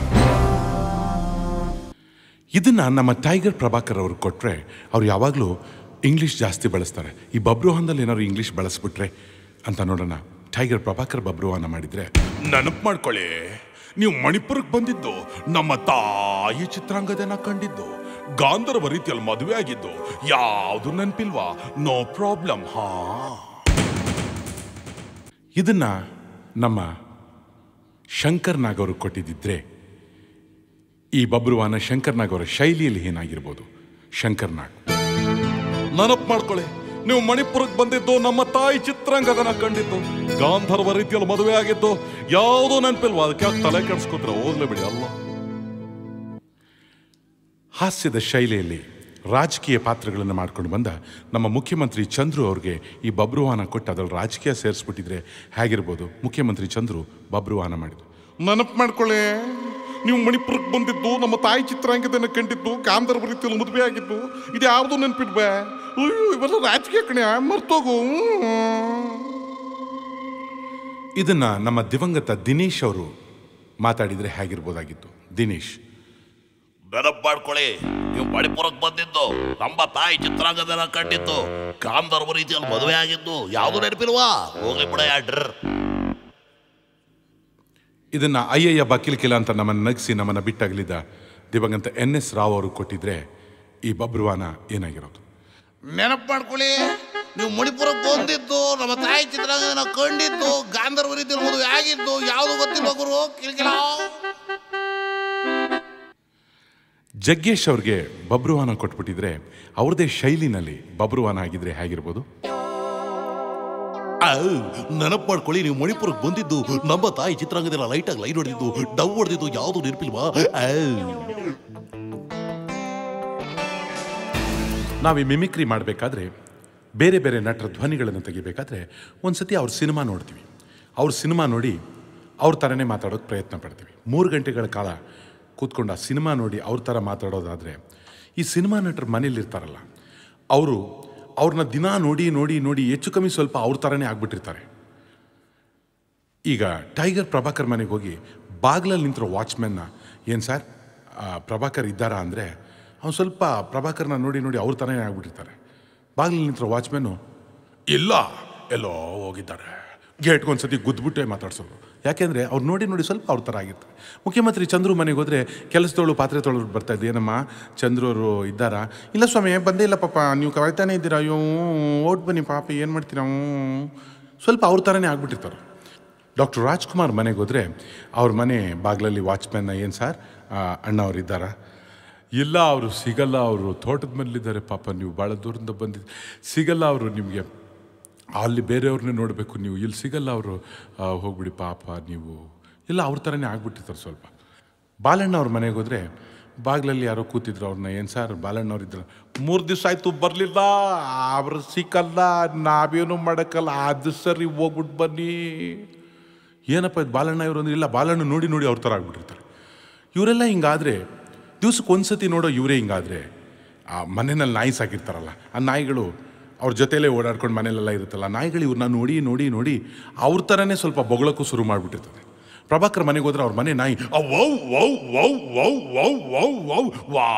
ಇದನ್ನ ನಮ್ಮ ಟೈಗರ್ ಪ್ರಭಾಕರ್ ಅವ್ರಿಗೆ ಕೊಟ್ರೆ ಅವ್ರು ಯಾವಾಗಲೂ ಇಂಗ್ಲಿಷ್ ಜಾಸ್ತಿ ಬಳಸ್ತಾರೆ ಈ ಬಬ್ರುವಾಹನದಲ್ಲಿ ಏನಾದ್ರು ಇಂಗ್ಲಿಷ್ ಬಳಸ್ಬಿಟ್ರೆ ಅಂತ ನೋಡೋಣ ಟೈಗರ್ ಪ್ರಭಾಕರ್ ಬಬ್ರುವಾಹನ ಮಾಡಿದ್ರೆ ನೆನಪು ಮಾಡ್ಕೊಳ್ಳಿ ನೀವು ಮಣಿಪುರಕ್ಕೆ ಬಂದಿದ್ದು ನಮ್ಮ ತಾಯಿ ಚಿತ್ರಾಂಗದನ ಕಂಡಿದ್ದು ಗಾಂಧರ್ವ ರೀತಿಯಲ್ಲಿ ಮದುವೆ ಆಗಿದ್ದು ಯಾವುದು ನೆನಪಿಲ್ವಾ ನೋ ಪ್ರಾಬ್ಲಮ್ ಹಾ ಇದನ್ನ ನಮ್ಮ ಶಂಕರ್ ನಾಗ್ ಅವ್ರಿಗೆ ಕೊಟ್ಟಿದ್ದಿದ್ರೆ ಈ ಬಬ್ರುವಾಹನ ಶಂಕರ್ ನಾಗ್ ಅವರ ಶೈಲಿಯಲ್ಲಿ ಏನಾಗಿರ್ಬೋದು ಶಂಕರ್ ನಾಗ್ ನೆನಪು ಮಾಡ್ಕೊಳ್ಳಿ ನೀವು ಮಣಿಪುರಕ್ಕೆ ಬಂದಿದ್ದು ನಮ್ಮ ತಾಯಿ ಚಿತ್ರಾಂಗದನ ಕಂಡಿದ್ದು ಗಾಂಧರ್ವ ರೀತಿಯಲ್ಲಿ ಮದುವೆ ಆಗಿದ್ದು ಯಾವುದೂ ನೆನಪಿಲ್ವಾ ಅದಕ್ಕೆ ಯಾಕ್ ತಲೆ ಕೆಡಿಸ್ಕೊತ್ರ ಹೋಗ್ಲೇ ಬಿಡಿ ಅಲ್ಲ ಹಾಸ್ಯದ ಶೈಲಿಯಲ್ಲಿ ರಾಜಕೀಯ ಪಾತ್ರಗಳನ್ನು ಮಾಡ್ಕೊಂಡು ಬಂದ ನಮ್ಮ ಮುಖ್ಯಮಂತ್ರಿ ಚಂದ್ರು ಅವ್ರಿಗೆ ಈ ಬಬ್ರುವಾನ ಕೊಟ್ಟು ಅದ್ರಲ್ಲಿ ರಾಜಕೀಯ ಸೇರಿಸ್ಬಿಟ್ಟಿದ್ರೆ ಹೇಗಿರ್ಬೋದು ಮುಖ್ಯಮಂತ್ರಿ ಚಂದ್ರು ಬಬ್ರುವಾನ ಮಾಡಿದ್ರು ನೆನಪು ಮಾಡ್ಕೊಳ್ಳಿ ನೀವು ಮಣಿಪುರಕ್ಕೆ ಬಂದಿದ್ದು ನಮ್ಮ ತಾಯಿ ಚಿತ್ರಾಂಗದನ ಕಂಡಿದ್ದು ಗಾಂಧರ್ವ ರೀತಿಯಲ್ಲಿ ಮದುವೆ ಆಗಿದ್ದು ಇದು ಯಾವುದು ನೆನ್ಪಿಡ್ಬೆ ಅಯ್ಯೋ ಇವೆಲ್ಲ ರಾಜಕೀಯ ಕಣೆ ಮರ್ತೋಗು ಇದನ್ನ ನಮ್ಮ ದಿವಂಗತ ದಿನೇಶ್ ಅವರು ಮಾತಾಡಿದ್ರೆ ಹೇಗಿರ್ಬೋದಾಗಿತ್ತು ದಿನೇಶ್ ನೆನಪು ಮಾಡ್ಕೊಳ್ಳಿ ನೀವು ಮಣಿಪುರಕ್ಕೆ ಬಂದಿದ್ದು ನಮ್ಮ ತಾಯಿ ಚಿತ್ರಾಂಗದನ ಕಂಡಿದ್ದು ಗಾಂಧರ್ವ ರೀತಿಯಲ್ಲಿ ಮದುವೆ ಆಗಿದ್ದು ಯಾವುದು ನೆನಪಿಲ್ವಾ ಹೋಗ್ಲಿ ಬಿಡ ಯಾಡ್ರ್ ಇದನ್ನ ಅಯ್ಯಯ್ಯ ಬಕಿಲ್ಕಿಲ್ಲ ಅಂತ ನಮ್ಮನ್ನು ನಗಿಸಿ ನಮ್ಮನ್ನು ಬಿಟ್ಟಾಗಲಿದ್ದ ದಿವಂಗತ ಎನ್ ಎಸ್ ರಾವ್ ಅವರು ಕೊಟ್ಟಿದ್ರೆ ಈ ಬಬ್ರುವಾನ ಏನಾಗಿರೋದು ನೆನಪು ಮಾಡ್ಕೊಳ್ಳಿ ನೀವು ಮಣಿಪುರಕ್ಕೆ ಬಂದಿದ್ದು ನಮ್ಮ ತಾಯಿ ಚಿತ್ರಾಂಗನ ಕಂಡಿದ್ದು ಗಾಂಧರ್ವ ರೀತಿಯಲ್ಲಿ ಮದುವೆ ಆಗಿದ್ದು ಯಾವುದು ಗೊತ್ತಿಲ್ಲ ಗುರು ಕಿಲ್ಕಿಲ ಜಗ್ಗೇಶ್ ಅವ್ರಿಗೆ ಬಬ್ರುವಾನ ಕೊಟ್ಬಿಟ್ಟಿದ್ರೆ ಅವ್ರದೇ ಶೈಲಿನಲ್ಲಿ ಬಬ್ರುವಾನ ಆಗಿದ್ರೆ ಹೇಗಿರ್ಬೋದು ನೆನಪು ಮಾಡ್ಕೊಳ್ಳಿ ನೀವು ಮಣಿಪುರಕ್ಕೆ ಬಂದಿದ್ದು ನಮ್ಮ ತಾಯಿ ಚಿತ್ರಾಂಗದೆಲ್ಲ ಲೈಟಾಗಿ ಲೈಟ್ ಹೊಡೆದಿದ್ದು ಡವ್ ಹೊಡೆದಿದ್ದು ಯಾವುದು ನೆನಪಿಲ್ವಾ ನಾವು ಈ ಮಿಮಿಕ್ರಿ ಮಾಡಬೇಕಾದ್ರೆ ಬೇರೆ ಬೇರೆ ನಟರ ಧ್ವನಿಗಳನ್ನು ತೆಗಿಬೇಕಾದ್ರೆ ಒಂದ್ಸತಿ ಅವ್ರ ಸಿನಿಮಾ ನೋಡ್ತೀವಿ ಅವ್ರ ಸಿನಿಮಾ ನೋಡಿ ಅವ್ರ ಥರನೇ ಮಾತಾಡೋಕ್ಕೆ ಪ್ರಯತ್ನ ಪಡ್ತೀವಿ ಮೂರು ಗಂಟೆಗಳ ಕಾಲ ಕೂತ್ಕೊಂಡು ಆ ಸಿನಿಮಾ ನೋಡಿ ಅವ್ರ ಥರ ಮಾತಾಡೋದಾದರೆ ಈ ಸಿನಿಮಾ ನಟರ ಮನೇಲಿರ್ತಾರಲ್ಲ ಅವರು ಅವ್ರನ್ನ ದಿನ ನೋಡಿ ನೋಡಿ ನೋಡಿ ಹೆಚ್ಚು ಕಮ್ಮಿ ಸ್ವಲ್ಪ ಅವ್ರ ಥರನೇ ಆಗ್ಬಿಟ್ಟಿರ್ತಾರೆ ಈಗ ಟೈಗರ್ ಪ್ರಭಾಕರ್ ಮನೆಗೆ ಹೋಗಿ ಬಾಗ್ಲಲ್ಲಿ ನಿಂತಿರೋ ವಾಚ್ಮೆನ್ನ ಏನು ಸರ್ ಆ, ಪ್ರಭಾಕರ್ ಇದ್ದಾರಾ ಅಂದರೆ ಅವ್ನು ಸ್ವಲ್ಪ ಪ್ರಭಾಕರ್ನ ನೋಡಿ ನೋಡಿ ಅವ್ರ ಥರನೇ ಆಗ್ಬಿಟ್ಟಿರ್ತಾರೆ ಬಾಗ್ಲಲ್ಲಿ ನಿಂತಿರೋ ವಾಚ್ಮೆನ್ನು ಇಲ್ಲ ಎಲ್ಲೋ ಹೋಗಿದ್ದಾರೆ ಗೇಟ್ಗೆ ಒಂದ್ಸತಿ ಗುದ್ಬಿಟ್ಟೆ ಮಾತಾಡ್ಸೋದು ಯಾಕೆಂದರೆ ಅವ್ರು ನೋಡಿ ನೋಡಿ ಸ್ವಲ್ಪ ಅವ್ರ ಥರ ಆಗಿರ್ತಾರೆ ಮುಖ್ಯಮಂತ್ರಿ ಚಂದ್ರು ಮನೆಗೆ ಹೋದರೆ ಕೆಲಸದವಳು ಪಾತ್ರೆ ತೊಳೆದು ಬರ್ತಾ ಇದ್ದು ಏನಮ್ಮ ಚಂದ್ರು ಅವರು ಇದ್ದಾರಾ ಇಲ್ಲ ಸ್ವಾಮಿ ಬಂದೇ ಇಲ್ಲ ಪಾಪ ನೀವು ಕಾಯ್ತಾನೆ ಇದ್ದೀರಾ ಅಯ್ಯೋ ಓಟ್ ಬನ್ನಿ ಪಾಪ ಏನು ಮಾಡ್ತೀರಾ ಹ್ಞೂ. ಸ್ವಲ್ಪ ಅವ್ರ ಥರನೇ ಆಗ್ಬಿಟ್ಟಿರ್ತಾರೆ ಡಾಕ್ಟರ್ ರಾಜ್ಕುಮಾರ್ ಮನೆಗೆ ಹೋದರೆ ಅವ್ರ ಮನೆ ಬಾಗಿಲಲ್ಲಿ ವಾಚ್ಮ್ಯಾನ್ನ ಏನು ಸರ್ ಅಣ್ಣ ಅವ್ರು ಇದ್ದಾರಾ ಇಲ್ಲ ಅವರು ಸಿಗಲ್ಲ ಅವರು ತೋಟದ ಮೇಲಿದ್ದಾರೆ ಪಾಪ ನೀವು ಭಾಳ ದೂರದಿಂದ ಬಂದಿದ್ದು ಸಿಗಲ್ಲ ಅವರು ನಿಮಗೆ ಅಲ್ಲಿ ಬೇರೆಯವ್ರನ್ನೇ ನೋಡಬೇಕು ನೀವು ಇಲ್ಲಿ ಸಿಗಲ್ಲ ಅವರು ಹೋಗ್ಬಿಡಿ ಪಾಪ ನೀವು ಇಲ್ಲ ಅವ್ರ ಥರನೇ ಆಗ್ಬಿಟ್ಟಿರ್ತಾರೆ ಸ್ವಲ್ಪ ಬಾಲಣ್ಣ ಅವ್ರ ಮನೆಗೆ ಹೋದರೆ ಬಾಗಿಲಲ್ಲಿ ಯಾರೋ ಕೂತಿದ್ರು ಅವ್ರನ್ನ ಏನು ಸರ್ ಬಾಲಣ್ಣ ಅವ್ರು ಇದ್ರು ಮೂರು ದಿವಸ ಆಯಿತು ಬರಲಿಲ್ಲ ಅವ್ರು ಸಿಕ್ಕಲ್ಲ ನಾವೇನು ಮಾಡೋಕ್ಕಲ್ಲ ಅದು ಸರಿ ಹೋಗ್ಬಿಟ್ಟು ಬನ್ನಿ ಏನಪ್ಪ ಇದು ಬಾಲಣ್ಣ ಇವರು ಅಂದ್ರೆ ಇಲ್ಲ ಬಾಲಣ್ಣ ನೋಡಿ ನೋಡಿ ಅವ್ರ ಥರ ಆಗ್ಬಿಟ್ಟಿರ್ತಾರೆ ಇವರೆಲ್ಲ ಹಿಂಗಾದರೆ ದಿವ್ಸಕ್ಕೆ ಒಂದ್ಸತಿ ನೋಡೋ ಇವರೇ ಹಿಂಗಾದರೆ ಆ ಮನೆಯಲ್ಲಿ ನಾಯಿ ಸಾಕಿರ್ತಾರಲ್ಲ ಆ ನಾಯಿಗಳು ಅವ್ರ ಜೊತೆಲೇ ಓಡಾಡ್ಕೊಂಡು ಮನೇಲೆಲ್ಲ ಇರುತ್ತಲ್ಲ ಆ ನಾಯಿಗಳು ಇವ್ರನ್ನ ನೋಡಿ ನೋಡಿ ನೋಡಿ ಅವ್ರ ಥರನೇ ಸ್ವಲ್ಪ ಬೊಗಳಕ್ಕೂ ಶುರು ಮಾಡಿಬಿಟ್ಟಿರ್ತದೆ ಪ್ರಭಾಕರ್ ಮನೆಗೆ ಹೋದ್ರೆ ಅವ್ರ ಮನೆ ನಾಯಿ "ಅವ್ ವೌ ವೌ ವೌ ವೌ ವೌ ವೌ ವೌ ವಾ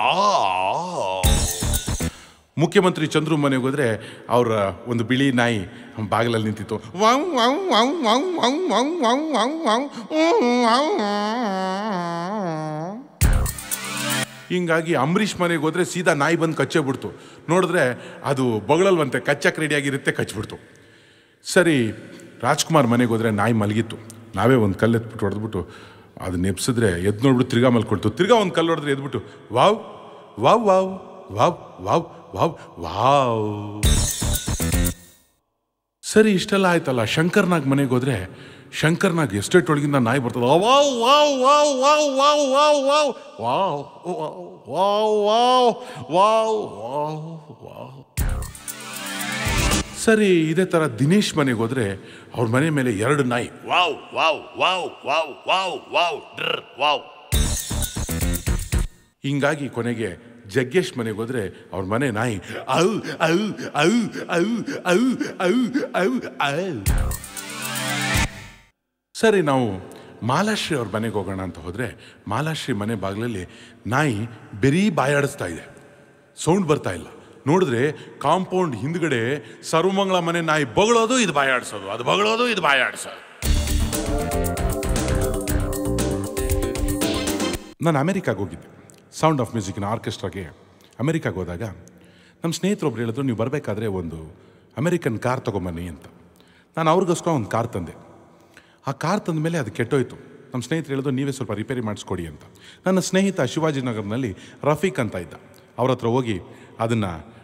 ಮುಖ್ಯಮಂತ್ರಿ ಚಂದ್ರು ಮನೆಗೆ ಹೋದ್ರೆ ಅವರ ಒಂದು ಬಿಳಿ ನಾಯಿ ಬಾಗಿಲಲ್ಲಿ ನಿಂತಿತ್ತು ವೌ ವೌ ವೌ ವೌ ವೌ ವೌ ವೌ ವೌ ವೌ ವೌ ವೌ. ಹಿಂಗಾಗಿ ಅಂಬರೀಷ್ ಮನೆಗೆ ಹೋದ್ರೆ ಸೀದಾ ನಾಯಿ ಬಂದು ಕಚ್ಚೇ ಬಿಡ್ತು ನೋಡಿದ್ರೆ ಅದು ಬೊಗಳಲ್ವಂತೆ ಕಚ್ಚಕ್ಕೆ ರೆಡಿಯಾಗಿರುತ್ತೆ ಕಚ್ಬಿಡ್ತು ಸರಿ ರಾಜ್ಕುಮಾರ್ ಮನೆಗೆ ಹೋದ್ರೆ ನಾಯಿ ಮಲಗಿತ್ತು ನಾವೇ ಒಂದು ಕಲ್ಲು ಎತ್ಬಿಟ್ಟು ಹೊಡೆದ್ಬಿಟ್ಟು ಅದು ನೆಪ್ಸಿದ್ರೆ ಎದ್ದು ನೋಡ್ಬಿಟ್ಟು ತಿರ್ಗಾ ಮಲ್ಕೊಳ್ತು ತಿರ್ಗಾ ಒಂದು ಕಲ್ಲು ಹೊಡೆದ್ರೆ ಎದ್ಬಿಟ್ಟು ವಾವ್ ವಾವ್ ವಾವ್ ವಾವ್ ವಾವ್ ವಾವ್ ವಾವ್ ಸರಿ ಇಷ್ಟೆಲ್ಲ ಆಯ್ತಲ್ಲ ಶಂಕರ್ನಾಗ್ ಮನೆಗೆ ಹೋದ್ರೆ ಶಂಕರ್ನಾಗ್ ಎಸ್ಟೇಟ್ ಒಳಗಿಂದ ನಾಯಿ ಬರ್ತದ ವಾವ್ ವಾವ್ ವಾವ್ ವಾವ್ ವಾವ್ ವಾವ್ ವಾವ್ ವಾವ್ ವಾವ್ ವಾವ್ ವಾವ್ ವಾವ್ ವಾವ್ ಸರಿ ಇದೇ ಥರ ದಿನೇಶ್ ಮನೆಗೆ ಹೋದ್ರೆ ಅವ್ರ ಮನೆ ಮೇಲೆ ಎರಡು ನಾಯಿ ವಾವ್ ವಾವ್ ವಾವ್ ವಾವ್ ವಾವ್ ವಾವ್ ಡ್ರ್ ವಾವ್ ಹಿಂಗಾಗಿ ಕೊನೆಗೆ ಜಗ್ಗೇಶ್ ಮನೆಗೆ ಹೋದ್ರೆ ಅವ್ರ ಮನೆ ನಾಯಿ ಔ ಔ ಔ ಔ ಔ ಔ ಔ ಔ ಸರಿ ನಾವು ಮಾಲಾಶ್ರೀ ಅವ್ರ ಮನೆಗೆ ಹೋಗೋಣ ಅಂತ ಹೋದ್ರೆ ಮಾಲಾಶ್ರೀ ಮನೆ ಬಾಗಿಲಲ್ಲಿ ನಾಯಿ ಬೆರೀ ಬಾಯಾಡಿಸ್ತಾ ಇದೆ ಸೌಂಡ್ ಬರ್ತಾ ಇಲ್ಲ ನೋಡಿದ್ರೆ ಕಾಂಪೌಂಡ್ ಹಿಂದ್ಗಡೆ ಸರ್ವಮಂಗಳ ಮನೆ ನಾಯಿ ಬಗಳೋದು ಇದು ಬಾಯಾಡ್ಸೋದು ಅದು ಬಗಳೋದು ಇದು ಬಾಯಾಡ್ಸೋದು ನಾನು ಅಮೆರಿಕಾಗೆ ಹೋಗಿದ್ದೆ ಸೌಂಡ್ ಆಫ್ ಮ್ಯೂಸಿಕ್ನ ಆರ್ಕೆಸ್ಟ್ರಾಗೆ ಅಮೆರಿಕಾಗೆ ಹೋದಾಗ ನಮ್ಮ ಸ್ನೇಹಿತರೊಬ್ರು ಹೇಳಿದ್ರು ನೀವು ಬರಬೇಕಾದ್ರೆ ಒಂದು ಅಮೆರಿಕನ್ ಕಾರ್ ತೊಗೊಂಬನ್ನಿ ಅಂತ ನಾನು ಅವ್ರಿಗೋಸ್ಕರ ಒಂದು ಕಾರ್ ತಂದೆ ಆ ಕಾರ್ ತಂದ ಮೇಲೆ ಅದು ಕೆಟ್ಟೋಯ್ತು ನಮ್ಮ ಸ್ನೇಹಿತರು ಹೇಳಿದ್ರು ನೀವೇ ಸ್ವಲ್ಪ ರಿಪೇರಿ ಮಾಡಿಸ್ಕೊಡಿ ಅಂತ ನನ್ನ ಸ್ನೇಹಿತ ಶಿವಾಜಿನಗರ್ನಲ್ಲಿ ರಫೀಕ್ ಅಂತ ಇದ್ದ ಅವ್ರ ಹತ್ರ ಹೋಗಿ ಅದನ್ನು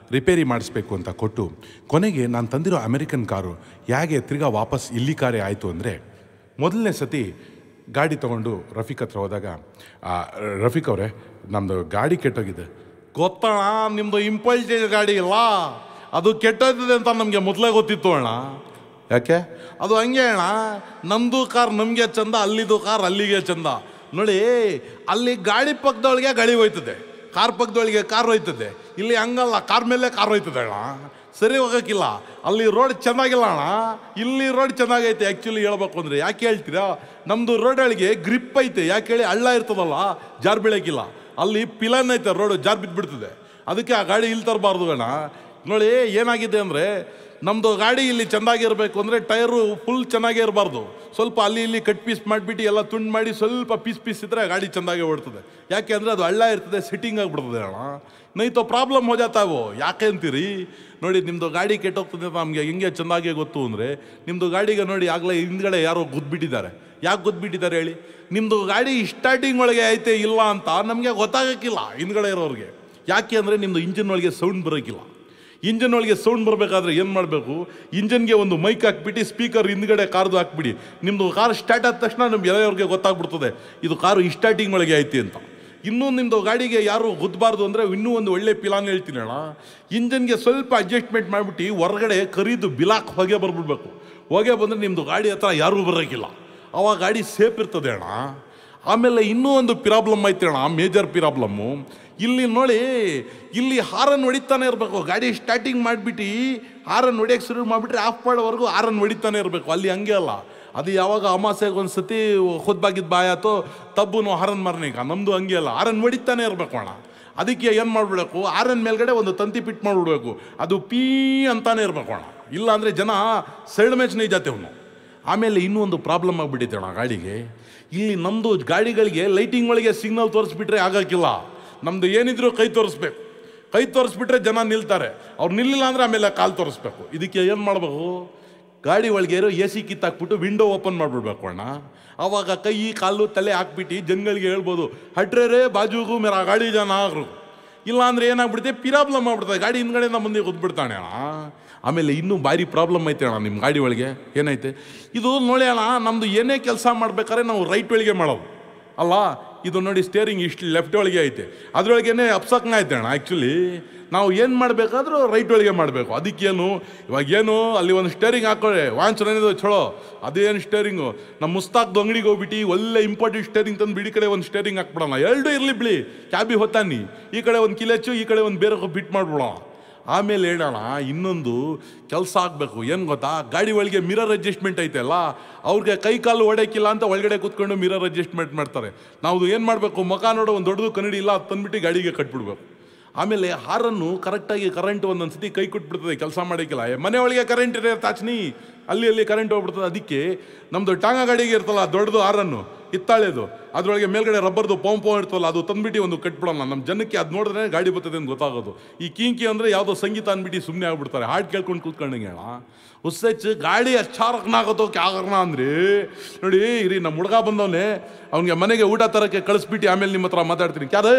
ರಿಪೇರಿ ಮಾಡಿಸ್ಬೇಕು ಅಂತ ಕೊಟ್ಟು ಕೊನೆಗೆ ನಾನು ತಂದಿರೋ ಅಮೆರಿಕನ್ ಕಾರು ಹೇಗೆ ತಿರ್ಗಾ ವಾಪಸ್ ಇಲ್ಲಿ ಕಾರೇ ಆಯಿತು ಅಂದರೆ ಮೊದಲನೇ ಸತಿ ಗಾಡಿ ತೊಗೊಂಡು ರಫೀಕ್ ಹತ್ರ ಹೋದಾಗ ಆ, ರಫೀಕ್ ಅವರೇ ನಮ್ಮದು ಗಾಡಿ ಕೆಟ್ಟೋಗಿದೆ ಗೊತ್ತಣ್ಣ ನಿಮ್ಮದು ಇಂಪಲ್ಟೇಜ್ ಗಾಡಿ ಇಲ್ಲ ಅದು ಕೆಟ್ಟೋಗಿದೆ ಅಂತ ನಮಗೆ ಮೊದಲೇ ಗೊತ್ತಿತ್ತು ಅಣ್ಣ ಯಾಕೆ ಅದು ಹಂಗೆ ಅಣ್ಣ ನಮ್ಮದು ಕಾರ್ ನಮಗೆ ಚಂದ ಅಲ್ಲಿದು ಕಾರ್ ಅಲ್ಲಿಗೆ ಚಂದ ನೋಡಿ ಅಲ್ಲಿ ಗಾಡಿ ಪಕ್ಕದೊಳಗೆ ಗಾಡಿ ಹೋಯ್ತದೆ ಕಾರ್ ಪಕ್ಕದೊಳಗೆ ಕಾರ್ ಹೋಯ್ತದೆ ಇಲ್ಲಿ ಹಂಗಲ್ಲ ಕಾರ್ ಮೇಲೆ ಕಾರ್ ಹೋಯ್ತದೆ ಅಣ್ಣ ಸರಿ ಹೋಗೋಕ್ಕಿಲ್ಲ ಅಲ್ಲಿ ರೋಡ್ ಚೆನ್ನಾಗಿಲ್ಲ ಅಣ್ಣ ಇಲ್ಲಿ ರೋಡ್ ಚೆನ್ನಾಗೈತೆ ಆ್ಯಕ್ಚುಲಿ ಹೇಳ್ಬೇಕು ಅಂದರೆ ಯಾಕೆ ಹೇಳ್ತೀರಾ ನಮ್ಮದು ರೋಡೊಳಗೆ ಗ್ರಿಪ್ ಐತೆ ಯಾಕೆ ಹೇಳಿ ಹಳ್ಳ ಇರ್ತದಲ್ಲ ಜಾರ್ ಬೀಳಕ್ಕಿಲ್ಲ ಅಲ್ಲಿ ಪಿಲನ್ ಐತೆ ರೋಡು ಜಾರ್ ಬಿದ್ದುಬಿಡ್ತದೆ ಅದಕ್ಕೆ ಆ ಗಾಡಿ ಇಲ್ಲಿ ತರಬಾರ್ದು ಅಣ್ಣ ನೋಡಿ ಏನಾಗಿದೆ ಅಂದರೆ ನಮ್ಮದು ಗಾಡಿ ಇಲ್ಲಿ ಚೆಂದಾಗಿರಬೇಕು ಅಂದರೆ ಟೈರು ಫುಲ್ ಚೆನ್ನಾಗೇ ಇರಬಾರ್ದು ಸ್ವಲ್ಪ ಅಲ್ಲಿ ಇಲ್ಲಿ ಕಟ್ ಪೀಸ್ ಮಾಡಿಬಿಟ್ಟು ಎಲ್ಲ ತುಂಡು ಮಾಡಿ ಸ್ವಲ್ಪ ಪೀಸ್ ಪೀಸ್ ಇದ್ದರೆ ಗಾಡಿ ಚೆಂದಾಗೆ ಓಡ್ತದೆ ಯಾಕೆ ಅಂದರೆ ಅದು ಹಳ್ಳ ಇರ್ತದೆ ಸಿಟ್ಟಿಂಗ್ ಆಗಿಬಿಡ್ತದೆ ಅಣ್ಣ ನೈತೋ ಪ್ರಾಬ್ಲಮ್ ಹೋಜಾತಾವು ಯಾಕೆ ಅಂತೀರಿ ನೋಡಿ ನಿಮ್ಮದು ಗಾಡಿ ಕೆಟ್ಟೋಗ್ತದೆ ಅಂತ ನಮಗೆ ಹೆಂಗೆ ಚೆಂದಾಗೆ ಗೊತ್ತು ಅಂದರೆ ನಿಮ್ಮದು ಗಾಡಿಗೆ ನೋಡಿ ಆಗಲೇ ಹಿಂದ್ಗಡೆ ಯಾರೋ ಗುದ್ಬಿಟ್ಟಿದ್ದಾರೆ ಯಾಕೆ ಗುದ್ಬಿಟ್ಟಿದ್ದಾರೆ ಹೇಳಿ ನಿಮ್ಮದು ಗಾಡಿ ಸ್ಟಾರ್ಟಿಂಗ್ ಒಳಗೆ ಐತೆ ಇಲ್ಲ ಅಂತ ನಮಗೆ ಗೊತ್ತಾಗಕ್ಕಿಲ್ಲ ಹಿಂದ್ಗಡೆ ಇರೋರಿಗೆ ಯಾಕೆ ಅಂದರೆ ನಿಮ್ಮದು ಇಂಜಿನ್ ಒಳಗೆ ಸೌಂಡ್ ಬರೋಕ್ಕಿಲ್ಲ ಇಂಜನ್ ಒಳಗೆ ಸೌಂಡ್ ಬರಬೇಕಾದ್ರೆ ಏನು ಮಾಡಬೇಕು ಇಂಜನ್ಗೆ ಒಂದು ಮೈಕ್ ಹಾಕ್ಬಿಟ್ಟು ಸ್ಪೀಕರ್ ಹಿಂದ್ಗಡೆ ಕಾರ್ದು ಹಾಕ್ಬಿಡಿ ನಿಮ್ಮದು ಕಾರ್ ಸ್ಟಾರ್ಟ್ ಆದ ತಕ್ಷಣ ನಿಮ್ಗೆ ಎಲ್ಲವ್ರಿಗೆ ಗೊತ್ತಾಗ್ಬಿಡ್ತದೆ ಇದು ಕಾರು ಈ ಸ್ಟಾರ್ಟಿಂಗ್ ಒಳಗೆ ಐತಿ ಅಂತ ಇನ್ನೂ ನಿಮ್ಮದು ಗಾಡಿಗೆ ಯಾರು ಗುದ್ದಬಾರ್ದು ಅಂದರೆ ಇನ್ನೂ ಒಂದು ಒಳ್ಳೆ ಪಿಲಾನ್ ಹೇಳ್ತೀನಿ ಅಣ್ಣ ಇಂಜನ್ಗೆ ಸ್ವಲ್ಪ ಅಡ್ಜಸ್ಟ್ಮೆಂಟ್ ಮಾಡಿಬಿಟ್ಟು ಹೊರಗಡೆ ಕರಿದು ಬಿಲಾಕ್ ಹೊಗೆ ಬರ್ಬಿಡ್ಬೇಕು ಹೊಗೆ ಬಂದರೆ ನಿಮ್ಮದು ಗಾಡಿ ಹತ್ರ ಯಾರೂ ಬರೋಕ್ಕಿಲ್ಲ ಅವಾಗ ಗಾಡಿ ಸೇಫ್ ಇರ್ತದೆ ಅಣ್ಣ ಆಮೇಲೆ ಇನ್ನೂ ಒಂದು ಪ್ರಾಬ್ಲಮ್ ಐತೆ ಅಣ್ಣ ಮೇಜರ್ ಪ್ರಾಬ್ಲಮ್ಮು ಇಲ್ಲಿ ನೋಡಿ ಇಲ್ಲಿ ಹಾರನ್ ಹೊಡಿತಾನೆ ಇರಬೇಕು ಗಾಡಿ ಸ್ಟಾರ್ಟಿಂಗ್ ಮಾಡಿಬಿಟ್ಟು ಹಾರನ್ ಹೊಡಿಯೋಕೆ ಶುರು ಮಾಡಿಬಿಟ್ರೆ ಆಫ್ ಮಾಡೋವರೆಗೂ ಹಾರನ್ ಹೊಡಿತಾನೆ ಇರಬೇಕು ಅಲ್ಲಿ ಹಂಗೆ ಅಲ್ಲ ಅದು ಯಾವಾಗ ಅಮಾಸೆಗೆ ಒಂದು ಸತಿ ಹೊದ್ಬಾಗಿದ್ದು ಬಾಯಾತೋ ತಬ್ಬುನು ಹಾರನ್ ಮಾರನಿಗ ನಮ್ಮದು ಹಂಗೆ ಅಲ್ಲ ಹಾರನ್ ಹೊಡಿತಾನೆ ಇರಬೇಕು ಅಣ್ಣ ಅದಕ್ಕೆ ಏನು ಮಾಡಿಬಿಡ್ಬೇಕು ಆರನ್ ಮೇಲ್ಗಡೆ ಒಂದು ತಂತಿ ಪಿಟ್ ಮಾಡಿಬಿಡ್ಬೇಕು ಅದು ಪೀ ಅಂತಾನೆ ಇರಬೇಕು ಅಣ್ಣ ಇಲ್ಲ ಅಂದರೆ ಜನ ಸೈಡ್ ಮ್ಯಾಚ್ ನೈಜಾತೆ ಅವನು ಆಮೇಲೆ ಇನ್ನೂ ಒಂದು ಪ್ರಾಬ್ಲಮ್ ಆಗಿಬಿಟ್ಟಿದೆ ಅಣ್ಣ ಗಾಡಿಗೆ ಇಲ್ಲಿ ನಮ್ಮದು ಗಾಡಿಗಳಿಗೆ ಲೈಟಿಂಗ್ ಒಳಗೆ ಸಿಗ್ನಲ್ ತೋರಿಸ್ಬಿಟ್ರೆ ಆಗೋಕ್ಕಿಲ್ಲ ನಮ್ಮದು ಏನಿದ್ರು ಕೈ ತೋರಿಸ್ಬೇಕು ಕೈ ತೋರಿಸ್ಬಿಟ್ರೆ ಜನ ನಿಲ್ತಾರೆ ಅವ್ರು ನಿಲ್ಲಿಲ್ಲ ಅಂದರೆ ಆಮೇಲೆ ಕಾಲು ತೋರಿಸ್ಬೇಕು ಇದಕ್ಕೆ ಏನು ಮಾಡಬೇಕು ಗಾಡಿ ಒಳಗೆ ಇರೋ ಎ ಸಿ ಕಿತ್ತಾಕ್ಬಿಟ್ಟು ವಿಂಡೋ ಓಪನ್ ಮಾಡಿಬಿಡ್ಬೇಕು ಅಣ್ಣ ಆವಾಗ ಕೈ ಕಾಲು ತಲೆ ಹಾಕ್ಬಿಟ್ಟು ಜನಗಳಿಗೆ ಹೇಳ್ಬೋದು ಹಟ್ರೆ ರೇ ಬಾಜುಗೂ ಮೇರಾ ಗಾಡಿ ಜನ ಆಗ್ರು ಇಲ್ಲ ಅಂದ್ರೆ ಏನಾಗ್ಬಿಡುತ್ತೆ ಪಿರಾಬ್ಲಮ್ ಆಗ್ಬಿಡ್ತದೆ ಗಾಡಿ ಹಿಂದ್ಗಡೆಯಿಂದ ಮುಂದೆ ಕೂತ್ಬಿಡ್ತಾನೆ ಅಣ್ಣ ಆಮೇಲೆ ಇನ್ನೂ ಭಾರಿ ಪ್ರಾಬ್ಲಮ್ ಐತೆ ಅಣ್ಣ ನಿಮ್ಮ ಗಾಡಿ ಒಳಗೆ ಏನೈತೆ ಇದು ನೋಡಿ ಅಣ್ಣ ನಮ್ಮದು ಏನೇ ಕೆಲಸ ಮಾಡ್ಬೇಕಾದ್ರೆ ನಾವು ರೈಟ್ ಒಳಗೆ ಮಾಡೋದು ಅಲ್ಲ ಇದು ನೋಡಿ ಸ್ಟೇರಿಂಗ್ ಇಷ್ಟು ಲೆಫ್ಟ್ ಒಳಗೆ ಐತೆ ಅದರೊಳಗೇನೆ ಅಪ್ಸಕ್ನ ಐತೆ ಅಣ್ಣ ಆ್ಯಕ್ಚುಲಿ ನಾವು ಏನು ಮಾಡಬೇಕಾದ್ರೂ ರೈಟ್ ಒಳಗೆ ಮಾಡಬೇಕು ಅದಕ್ಕೇನು ಇವಾಗ ಏನು ಅಲ್ಲಿ ಒಂದು ಸ್ಟೇರಿಂಗ್ ಹಾಕೊಳ್ಳಿ ವಾಂಚನೇದು ಚಲೋ ಅದೇನು ಸ್ಟೇರಿಂಗು ನಮ್ಮ ಮುಸ್ತಾಕ್ದು ಅಂಗಡಿಗೆ ಹೋಗ್ಬಿಟ್ಟು ಒಳ್ಳೆ ಇಂಪಾರ್ಟೆಂಟ್ ಸ್ಟೇರಿಂಗ್ ತಂದು ಬಿಡಿ ಕಡೆ ಒಂದು ಸ್ಟೇರಿಂಗ್ ಹಾಕ್ಬಿಡೋಣ ಎರಡು ಇರಲಿ ಬಿಳಿ ಕ್ಯಾಬಿ ಹೊತ್ತಾನಿ ಈ ಕಡೆ ಒಂದು ಕಿಲೆಚ್ಚು ಈ ಕಡೆ ಒಂದು ಬೇರೆ ಬಿಟ್ ಮಾಡ್ಬಿಡೋಣ ಆಮೇಲೆ ಹೇಳೋಣ ಇನ್ನೊಂದು ಕೆಲಸ ಆಗಬೇಕು ಏನು ಗೊತ್ತಾ ಗಾಡಿ ಒಳಗೆ ಮಿರರ್ ಅಡ್ಜಸ್ಟ್ಮೆಂಟ್ ಐತೆಲ್ಲ ಅವ್ರಿಗೆ ಕೈ ಕಾಲು ಹೊಡೆಯಕ್ಕಿಲ್ಲ ಅಂತ ಒಳಗಡೆ ಕೂತ್ಕೊಂಡು ಮಿರರ್ ಅಡ್ಜಸ್ಟ್ಮೆಂಟ್ ಮಾಡ್ತಾರೆ ನಾವು ಏನು ಮಾಡಬೇಕು ಮುಖ ನೋಡೋ ಒಂದು ದೊಡ್ಡದು ಕನ್ನಡಿ ಇಲ್ಲ ಅದು ತಂದ್ಬಿಟ್ಟು ಗಾಡಿಗೆ ಕಟ್ಬಿಡ್ಬೇಕು ಆಮೇಲೆ ಹಾರನ್ನು ಕರೆಕ್ಟಾಗಿ ಕರೆಂಟ್ ಒಂದೊಂದು ಸತಿ ಕೈ ಕೊಟ್ಬಿಡ್ತದೆ ಕೆಲಸ ಮಾಡೋಕ್ಕಿಲ್ಲ ಏ, ಮನೆ ಒಳಗೆ ಕರೆಂಟ್ ಇರೋ ತಾಚ್ನಿ ಅಲ್ಲಿ ಅಲ್ಲಿ ಕರೆಂಟ್ ಹೋಗ್ಬಿಡ್ತದೆ ಅದಕ್ಕೆ ನಮ್ಮದು ಟಾಂಗ ಗಾಡಿಗೆ ಇರ್ತಲ್ಲ ದೊಡ್ಡದು ಹಾರನ್ನು ಹಿತ್ತಾಳೆದು ಅದರೊಳಗೆ ಮೇಲ್ಗಡೆ ರಬ್ಬರ್ದು ಪಂಪ್ ಇರ್ತಲ್ಲ ಅದು ತಂದ್ಬಿಟ್ಟು ಒಂದು ಕಟ್ಬಿಡೋಣ ನಮ್ಮ ಜನಕ್ಕೆ ಅದು ನೋಡಿದ್ರೆ ಗಾಡಿ ಬರ್ತದೆ ಅಂತ ಗೊತ್ತಾಗೋದು ಈ ಕಿಂಕಿ ಅಂದರೆ ಯಾವುದೋ ಸಂಗೀತ ಅಂದ್ಬಿಟ್ಟು ಸುಮ್ಮನೆ ಆಗ್ಬಿಡ್ತಾರೆ ಹಾಡು ಕೇಳ್ಕೊಂಡು ಕೂತ್ಕೊಂಡಂಗೆ ಅಣ್ಣ ಉಸ್ಸೆಚ್ಚು ಗಾಡಿ ಅಚ್ಚಾರಕ್ನಾಗತ್ತೋ ಕ್ಯಾಗರ್ನ ಅಂದ್ರೆ ನೋಡಿ ಇರಿ ನಮ್ಮ ಹುಡುಗ ಬಂದವನೇ ಅವನಿಗೆ ಮನೆಗೆ ಊಟ ತರಕ್ಕೆ ಕಳಿಸ್ಬಿಟ್ಟು ಆಮೇಲೆ ನಿಮ್ಮ ಹತ್ರ ಮಾತಾಡ್ತೀನಿ ಕ್ಯಾರೆ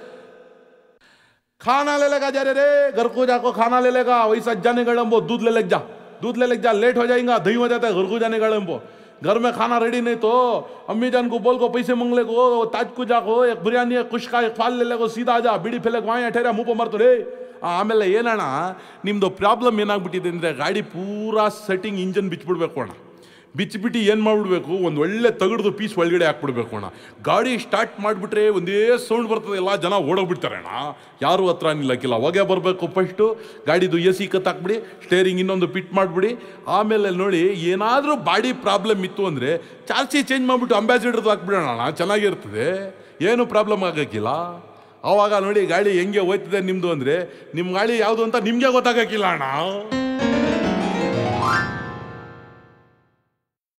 खाना ले लेगा जा रे रे घर को जाको खाना ले लेगा वैसा जाने गड़म्बो दूध ले लेके जा दूध ले लेके जा लेट हो जाएगा दही हो जाता है घर को जाने गड़म्बो घर में खाना रेडी नहीं तो अम्मी जान को बोल को पैसे मांग ले को ताज को जाको एक बिरयानी एक कुछ का एक फाल ले लेगो सीधा आ जा ಬಿಡಿ ಫೆಲೆಗೆ ವಾಯ ठेरा ಮುಪ್ಪ ಮರ್ತು ರೇ ಆಮೇಲೆ ಏನಣ್ಣ ನಿಮ್ಮದು ಪ್ರಾಬ್ಲಮ್ ಏನಾಗ್ಬಿಟ್ಟಿದೆ ಅಂದರೆ ಗಾಡಿ ಪೂರಾ ಸೆಟ್ಟಿಂಗ್ ಇಂಜನ್ ಬಿಚ್ಚಿಬಿಡ್ಬೇಕು ಅಣ್ಣ ಬಿಚ್ಚಿಬಿಟ್ಟು ಏನು ಮಾಡಿಬಿಡ್ಬೇಕು ಒಂದು ಒಳ್ಳೆ ತಗಡ್ದು ಪೀಸ್ ಒಳಗಡೆ ಹಾಕ್ಬಿಡ್ಬೇಕು ಅಣ್ಣ ಗಾಡಿ ಸ್ಟಾರ್ಟ್ ಮಾಡಿಬಿಟ್ರೆ ಒಂದೇ ಸೌಂಡ್ ಬರ್ತದೆ ಎಲ್ಲ ಜನ ಓಡೋಗ್ಬಿಡ್ತಾರೆ ಅಣ್ಣ ಯಾರು ಹತ್ರ ನಿಲ್ಲಕ್ಕಿಲ್ಲ ಹೊಗೆ ಬರಬೇಕು ಫಸ್ಟು ಗಾಡಿದು ಎ ಸಿ ಕತ್ತಾಕ್ಬಿಡಿ ಸ್ಟೇರಿಂಗ್ ಇನ್ನೊಂದು ಪಿಟ್ ಮಾಡಿಬಿಡಿ ಆಮೇಲೆ ನೋಡಿ ಏನಾದರೂ ಬಾಡಿ ಪ್ರಾಬ್ಲಮ್ ಇತ್ತು ಅಂದರೆ ಚಾರ್ಸಿ ಚೇಂಜ್ ಮಾಡಿಬಿಟ್ಟು ಅಂಬಾಸಿಡರ್ದು ಹಾಕ್ಬಿಡೋಣ ಅಣ್ಣ ಚೆನ್ನಾಗಿರ್ತದೆ ಏನು ಪ್ರಾಬ್ಲಮ್ ಆಗೋಕ್ಕಿಲ್ಲ ಆವಾಗ ನೋಡಿ ಗಾಡಿ ಹೆಂಗೆ ಹೋಯ್ತದೆ ನಿಮ್ಮದು ಅಂದರೆ ನಿಮ್ಮ ಗಾಡಿ ಯಾವುದು ಅಂತ ನಿಮಗೆ ಗೊತ್ತಾಗಕ್ಕಿಲ್ಲ ಅಣ್ಣ